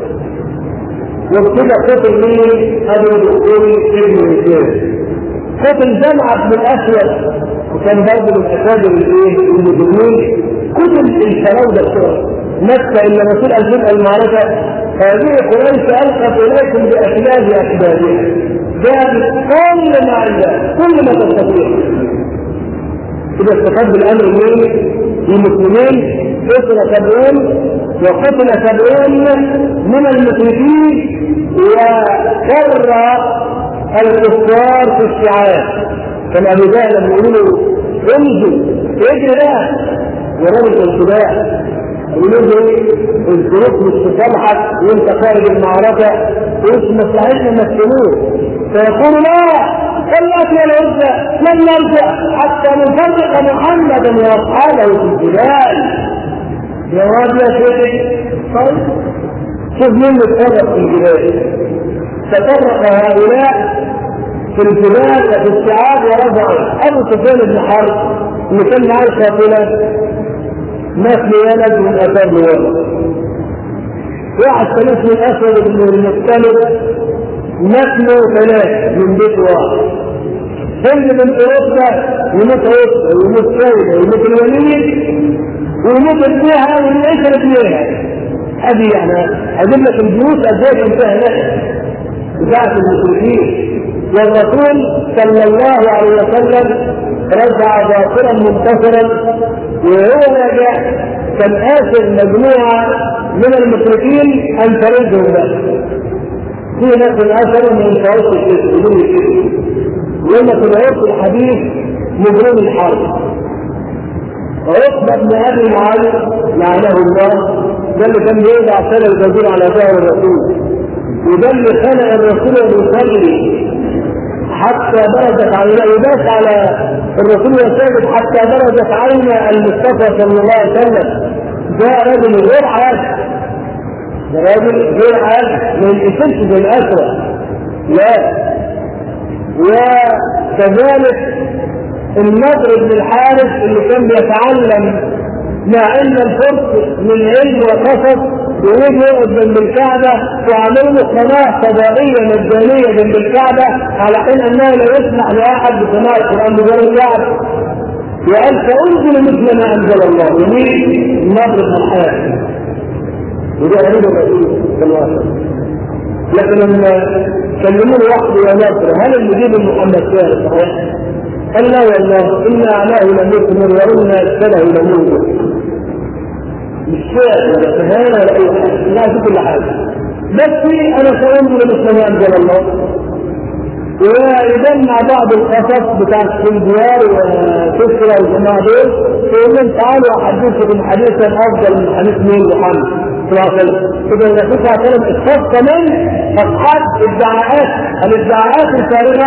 وبكده قتل مين؟ أبو الدكتور ابن هشام قتل جمعة بن الأسود وكان برضه من أكابر الإيه؟ المجرمين قتل الفراودة بتوعه مكة إلا رسول ألفين المعركة هذه قريش ألقت إليكم بأكباد أكبادها جابت كل ما عندها كل ما تستطيع إذا استفاد بالأمر مين؟ المسلمين قتل سبعون وقتل سبعون من المشركين وكر الكفار في الشعاب كان أبو جهل لما يقولوا له انزل اجري بقى ورمت السلاح يقولوا له الظروف مش تصالحك وانت خارج المعركه ومش مصلحتنا نسلوه فيقول لا كاللات والعزى لن نرجع حتى نفرق محمدا واصحابه في الجبال جواب يا شيخ طيب شوف مين اللي اتفرق في الجبال تفرق هؤلاء في الجبال وفي الشعاب ورفعوا ابو سفيان بن حرب اللي كان معاه القافله مات لولد من اثار لولد واحد كان اسمه الاسود بن المختلف مات له ثلاث من بيت واحد هند من اوروبا يموت اوروبا ويموت سيدة ويموت الوليد ويموت ابنها ويعيش ابنها هذه يعني اجيب لك الجيوش قد ايه تنتهي لك بتاعت المشركين والرسول صلى الله عليه وسلم رجع باطلا منتصرا وهو راجع كان اخر مجموعه من المشركين ان تردهم بس في ناس الاثر ما ينفعوش بدون الشرك لما في الحديث مجرم الحرب عقبه بن ابي معاذ لعنه الله ده اللي كان بيوضع سنه الجزيره على ظهر الرسول وده اللي خلق الرسول المصلي حتى درجت عيناه يباس على الرسول وساجد حتى درجت عين المصطفى صلى الله عليه وسلم جاء رجل غير عادي ده راجل غير عادي ما ينقسمش بالاسرى لا وكذلك النضر بن الحارث اللي كان بيتعلم مع ان الفرس من علم وقصص ويجي يقعد جنب الكعبة وعملوا له قناة فضائية مجانية جنب الكعبة على حين أنه لا يسمح لأحد بسماع القرآن بجانب الكعبة وقال سأنزل مثل ما أنزل الله ومين النضر بن الحارث وده غريب الرسول صلى الله عليه وسلم لكن لما كلموه وحده يا نصر هل اللي جيب محمد كان صحيح؟ قال لا والله إنا أعناه لم يكمل وإنا أسفله لم يوجد مش شعر ولا كهانة ولا أي حاجة لا في كل حاجة بس أنا سأنظر مثل ما أنزل الله ويجمع بعض القصص بتاع الديار وكسرى والجماعة دول يقول لهم تعالوا أحدثكم حديثا أفضل من حديث مين محمد صلى الله عليه وسلم كده الرسول صلى الله عليه وسلم اختص من أصحاب الادعاءات الادعاءات الفارغة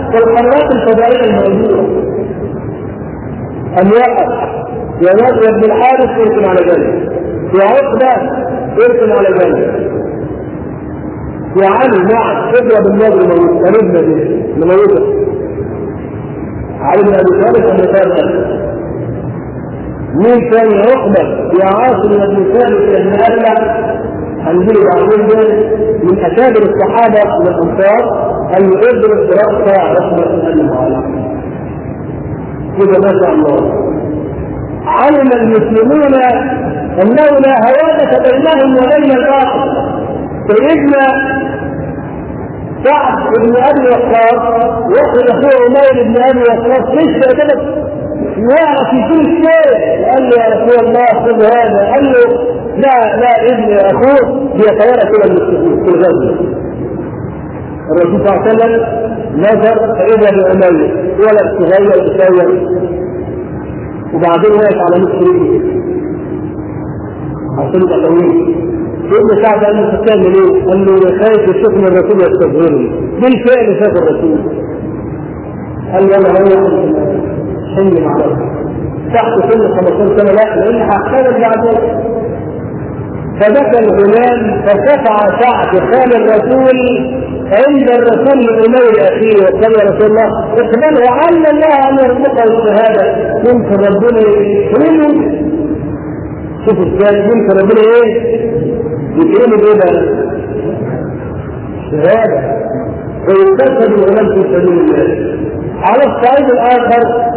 والقنوات الفضائيه الموجوده ان يقف يا نادر بن الحارث يركن على جنب يا عقبه يركن على جنب يا علي نعم اضرب النادر موت قريبنا دي نموته علي بن ابي طالب ان يتابع مين كان عقبه يا عاصم بن ثابت بن ابلع هنجيب بعدين من اكابر الصحابه من الانصار ان يدرك راس عقبه بن ابي كده ما شاء الله علم المسلمون انه لا هوادة بينهم وبين الباطل سيدنا سعد بن ابي وقاص واخذ اخوه عمير بن ابي وقاص لسه كده يعرف كل شيء قال له يا رسول الله خذ هذا قال له لا لا ابن اخوه بيتوارى كده المسلمين في الغزو الرسول صلى الله عليه وسلم نظر فاذا بعمير ولد صغير قصير وبعدين واقف على نصف رجله عشان يبقى طويل سيدنا سعد قال له بتعمل ايه؟ قال له خايف يشوف من الرسول يستظهرني بالفعل شاف الرسول قال له انا هو حمل معاك تحت سن 15 سنه لا لان هحتاج بعد فبكى الغلام فشفع سعد خال الرسول عند الرسول لأمير أخيه وقال يا رسول الله اقبله وعل الله أن يرزقه الشهادة يمكن ربنا يكرمه شوف ازاي يمكن ربنا ايه؟ يكرمه بايه بقى؟ شهادة ويكتسب الغلام في سبيل الله على الصعيد الآخر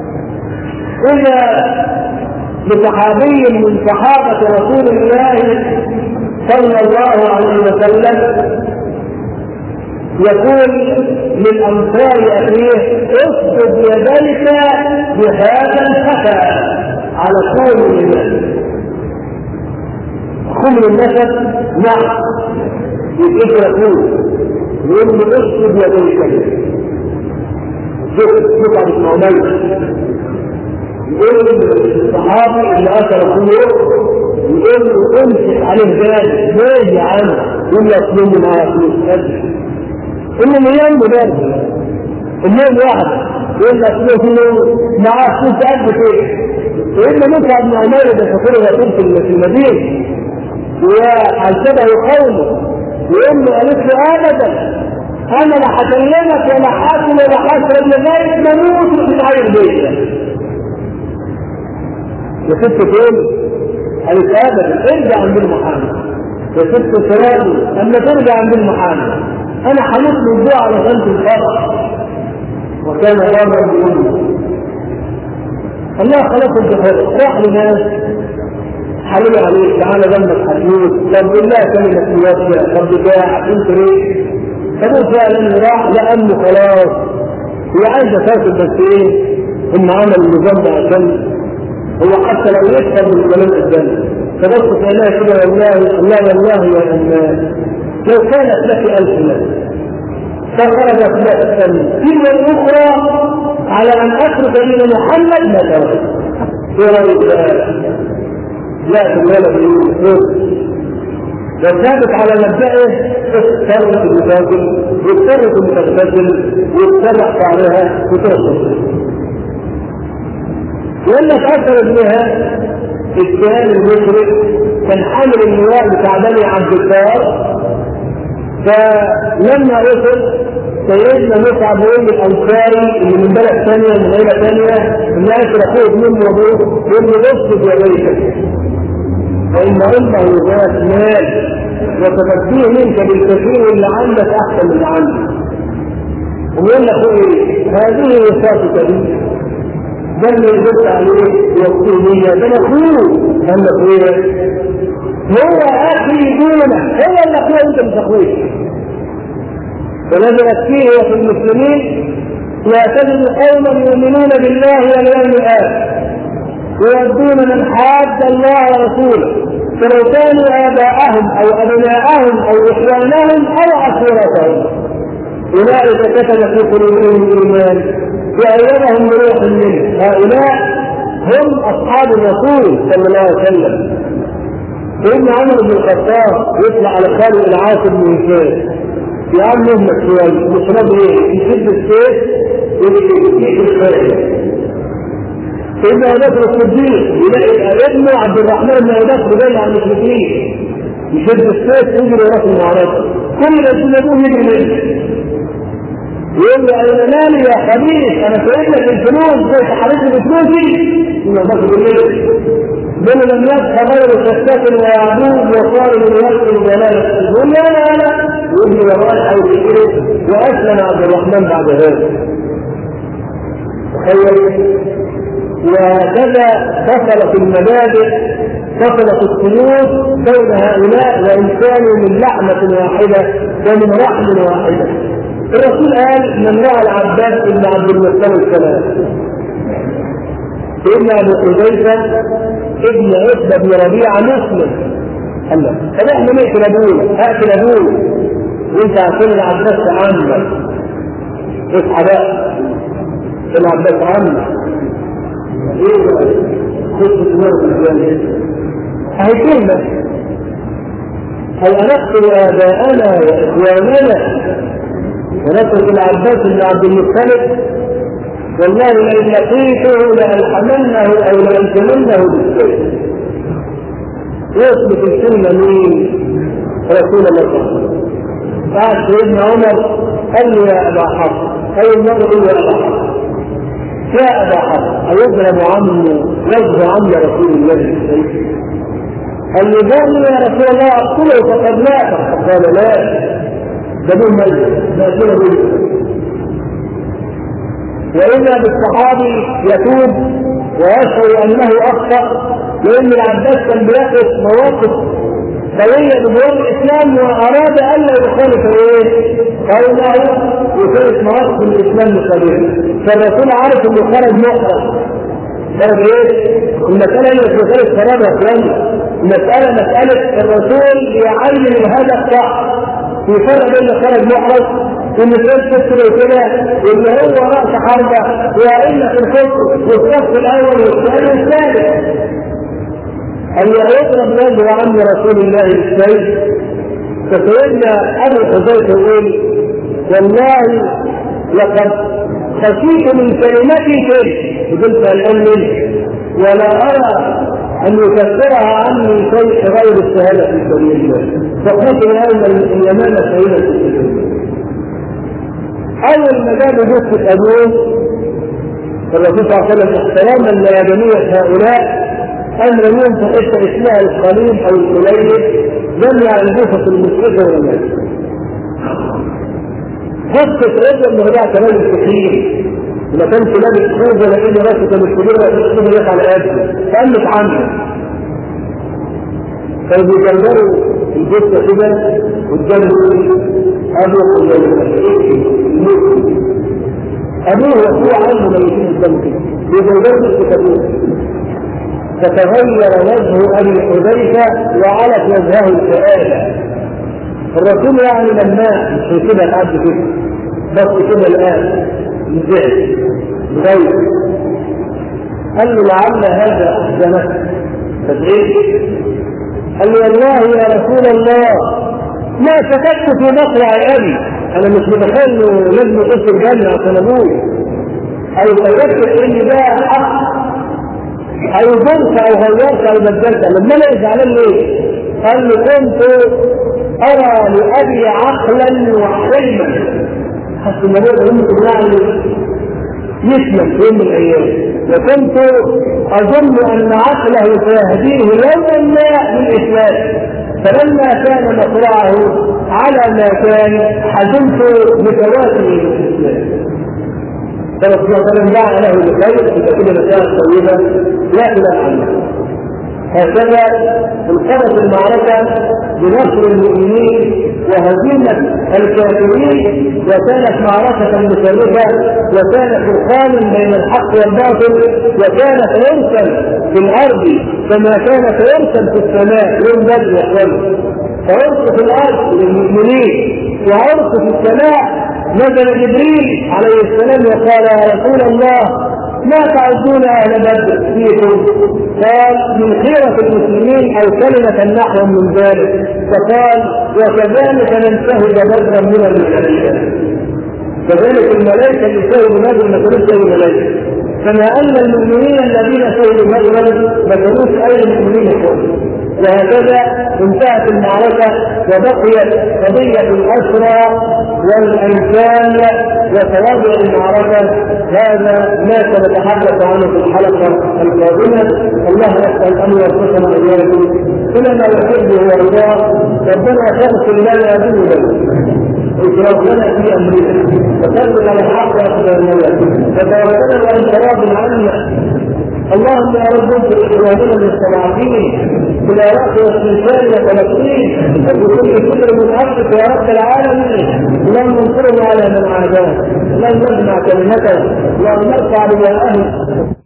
إذا لصحابي من صحابة رسول الله صلى الله عليه وسلم يقول للأنصار أخيه اسجد يديك بهذا الفتى على طول النفس خمر النفس نعم يجيب يقول يقول له اسجد يديك شوف شوف عن اسماعيل يقول الصحابي اللي اثر كله يقول له امسك عليه بالي ليه يا عم يقول له اصل معايا فلوس قد انه مليون مدرب اليوم واحد يقول لك له معاه فلوس قد كده وإن مصعب بن عمير ده فكره يقول في المدينة وحسبه قومه ويقول له قالت له ابدا انا لا هكلمك ولا حاكم ولا حاسب لغايه ما اموت في غير بيتك يا ست فين؟ قالت ابدا ارجع عند المحامي يا ست سرادي اما ترجع عند المحامي انا هموت من الجوع على خلف الفرح وكان راما بامه الله خلق الجهل راح لناس حلوا عليك تعالى ذنبك حدود طب بالله كلمة موسع طب بتاع انت ليه؟ فقول فعلا راح لأنه خلاص هي عايزة تاكل بس ايه؟ ان عمل النظام ده عشان هو حتى لو يكسب من كلام الجنة فبص في عينها كده والله الله والله يا الناس لو كانت لك ألف ناس فخرجت لا تلك الأخرى على أن أترك دين محمد ما ترك في رأيك لا تنال بالنور وثابت على مبدئه اضطرت المتاجل واضطرت المتغتسل واتبع شعرها وتوصل ولا تأثر بها اتهام المشرك كان حامل اللواء بتاع بني عبد الدار فلما وصل سيدنا مصعب يقول الانصاري اللي من بلد ثانيه من عيله ثانيه الناس اخوه منه وابوه يقول له اسجد يديك فان امه ذات مال وتفديه منك بالكثير اللي عندك احسن من اللي عندك ويقول له اخوي هذه وصاتك لي ده اللي يدل عليه يوصيه لي ده انا اخوه قال له اخويا هو اخي دونك هو اللي اخويا انت مش اخويا ونزلت فيه وفي المسلمين لا تجد قوما يؤمنون بالله واليوم الاخر ويؤدون من حاد الله ورسوله فلو كانوا اباءهم او ابناءهم او اخوانهم او عشيرتهم اولئك كتب في قلوبهم الايمان وايدهم بروح منه هؤلاء هم اصحاب الرسول صلى الله عليه وسلم سيدنا عمر بن الخطاب يطلع على خالد العاص بن هشام يا عم ابنك شويه مش راضي ايه يشد السيف ويجيب الخير سيدنا ابو بكر الصديق يلاقي ابنه عبد الرحمن بن ابي بكر جاي على المشركين يشد السيف يجري وراه المعركه كل ما ابوه يجري منه يقول له اين مالي يا خبيث انا سايب لك الفلوس زي حبيبي بفلوسي ابن ابو بكر يقول له بل لم يبق غير شتات ويعبود وصار من يقتل ضلاله يقول لا لا لا وابن وراء او يقتله واسلم عبد الرحمن بعد هذا تخيل وهكذا فصلت المبادئ فصلت السلوك بين هؤلاء وان كانوا من لعنه واحده ومن رحم واحده الرسول قال من راى العباس بن عبد المطلب ثلاث سيدنا ابو حذيفه ابن عتبه بن ربيعه مسلم قال له طب احنا نقتل ابونا اقتل ابونا وانت عشان العباس عمك اصحى بقى العباس عمك ايه خد دماغ الجنة هي كلمة هل نقتل آباءنا وإخواننا ونترك العباس بن عبد المطلب والله لئن لقيته لألحمنه أو لألزمنه بالسيف يثبت السنة مين؟ رسول الله صلى الله عليه وسلم بعد سيدنا عمر قال له يا أبا حفص أي مرة يا أبا حفص يا أبا حفص أيضرب عم وجه عم رسول الله بالسيف قال له جاني يا رسول الله أقتله فقد مات قال لا ده دون ميت نأكله به وإلا بالصحابي يتوب ويشعر أنه أخطأ لأن العباس كان بيقف مواقف قوية بجوار الإسلام وأراد ألا يخالف إيه؟ قوله وكانت مواقف الإسلام بقليل فالرسول عارف إنه خرج محرم خرج إيه؟ المسألة هي مش مسألة قرار يا إخواني المسألة مسألة الرسول يعين الهدف صح في فرق بين خرج محرم ان كان تكتب كده ان هو راس حربه والا في الكفر والصف الاول والثاني والثالث ان يضرب يد عم رسول الله بالسيف فسيدنا ابو حذيفه يقول والله لقد خشيت من كلمتي شيء قلت الان ولا ارى ان يكفرها عني شيء غير الشهاده في سبيل الله فقلت ان اليمامه شهيده في سبيل الله اول ما جابوا جثه ابوه الرسول صلى الله عليه وسلم احتراما لادميه هؤلاء امر منهم فحتى اسمها القليل او القليل جمع الجثث المشركه والناس جثه رجل من هذا كلام كثير ما كانش لابس خوذه لان راسه كانت كبيره مش قادر على قده فقلت عنه كانوا بيجرجروا الجثه كده قدام ابو ابوه وهو عنه ميتين قدامه كده بيجرجروا الكتابين فتغير وجه ابي حذيفه وعلت وجهه الكآبه الرسول يعني لما مش كده لحد كده بس كده الان نزعل بغير قال له لعل هذا احزنك تدعيك قال له والله يا رسول الله ما سكت في مطلع ابي انا مش متخيل انه لازم يخش الجنه عشان ابوي او سكت ان ده حق او ضرت او غيرت او بدلت لما انا زعلان ليه؟ قال له كنت ارى لابي عقلا وحلما حتى ما بقى ممكن يعني يسلم في يوم من الايام وكنت اظن ان عقله سيهديه يوما ما للاسلام فلما كان مصرعه على ما كان حزنت بفواته للاسلام فرسول الله صلى الله عليه وسلم له بخير في كل مسائل طيبه لا خلاف عنها هكذا انقضت المعركة بنصر المؤمنين وهزيمة الكافرين وكانت معركة مشرفة وكان فرقان بين الحق والباطل وكانت عرسا في الأرض كما كانت عرسا في السماء يوم بدر يا اخوان فعرس في الأرض للمؤمنين وعرس في السماء نزل جبريل عليه السلام وقال يا رسول الله ما تعدون اهل بدر فيكم قال من خيرة المسلمين او كلمة نحو من ذلك فقال وكذلك ننتهج بدرا من الملائكة كذلك الملائكة اللي شهدوا بدر ما كانوش زي الملائكة كما ان المؤمنين الذين شهدوا بدرا ما كانوش اي المؤمنين الكفر وهكذا انتهت المعركة وبقيت قضية الأسرى والأنسان وتواضع المعركة هذا ما سنتحدث عنه في الحلقة القادمة الله يسأل أن يوفقنا إياكم إلى ما يحبه ويرضاه ربنا تغفر لنا ذنوبنا إكرامنا في أمرنا وتثبت على الحق أقدامنا وتوكلنا وأنت راض عنا اللهم يا رب انصر اخواننا المستضعفين في العراق والسلطان وفلسطين وكل كل متحقق يا رب العالمين اللهم انصرنا على من عاداه اللهم اجمع كلمته اللهم ارفع لواءهم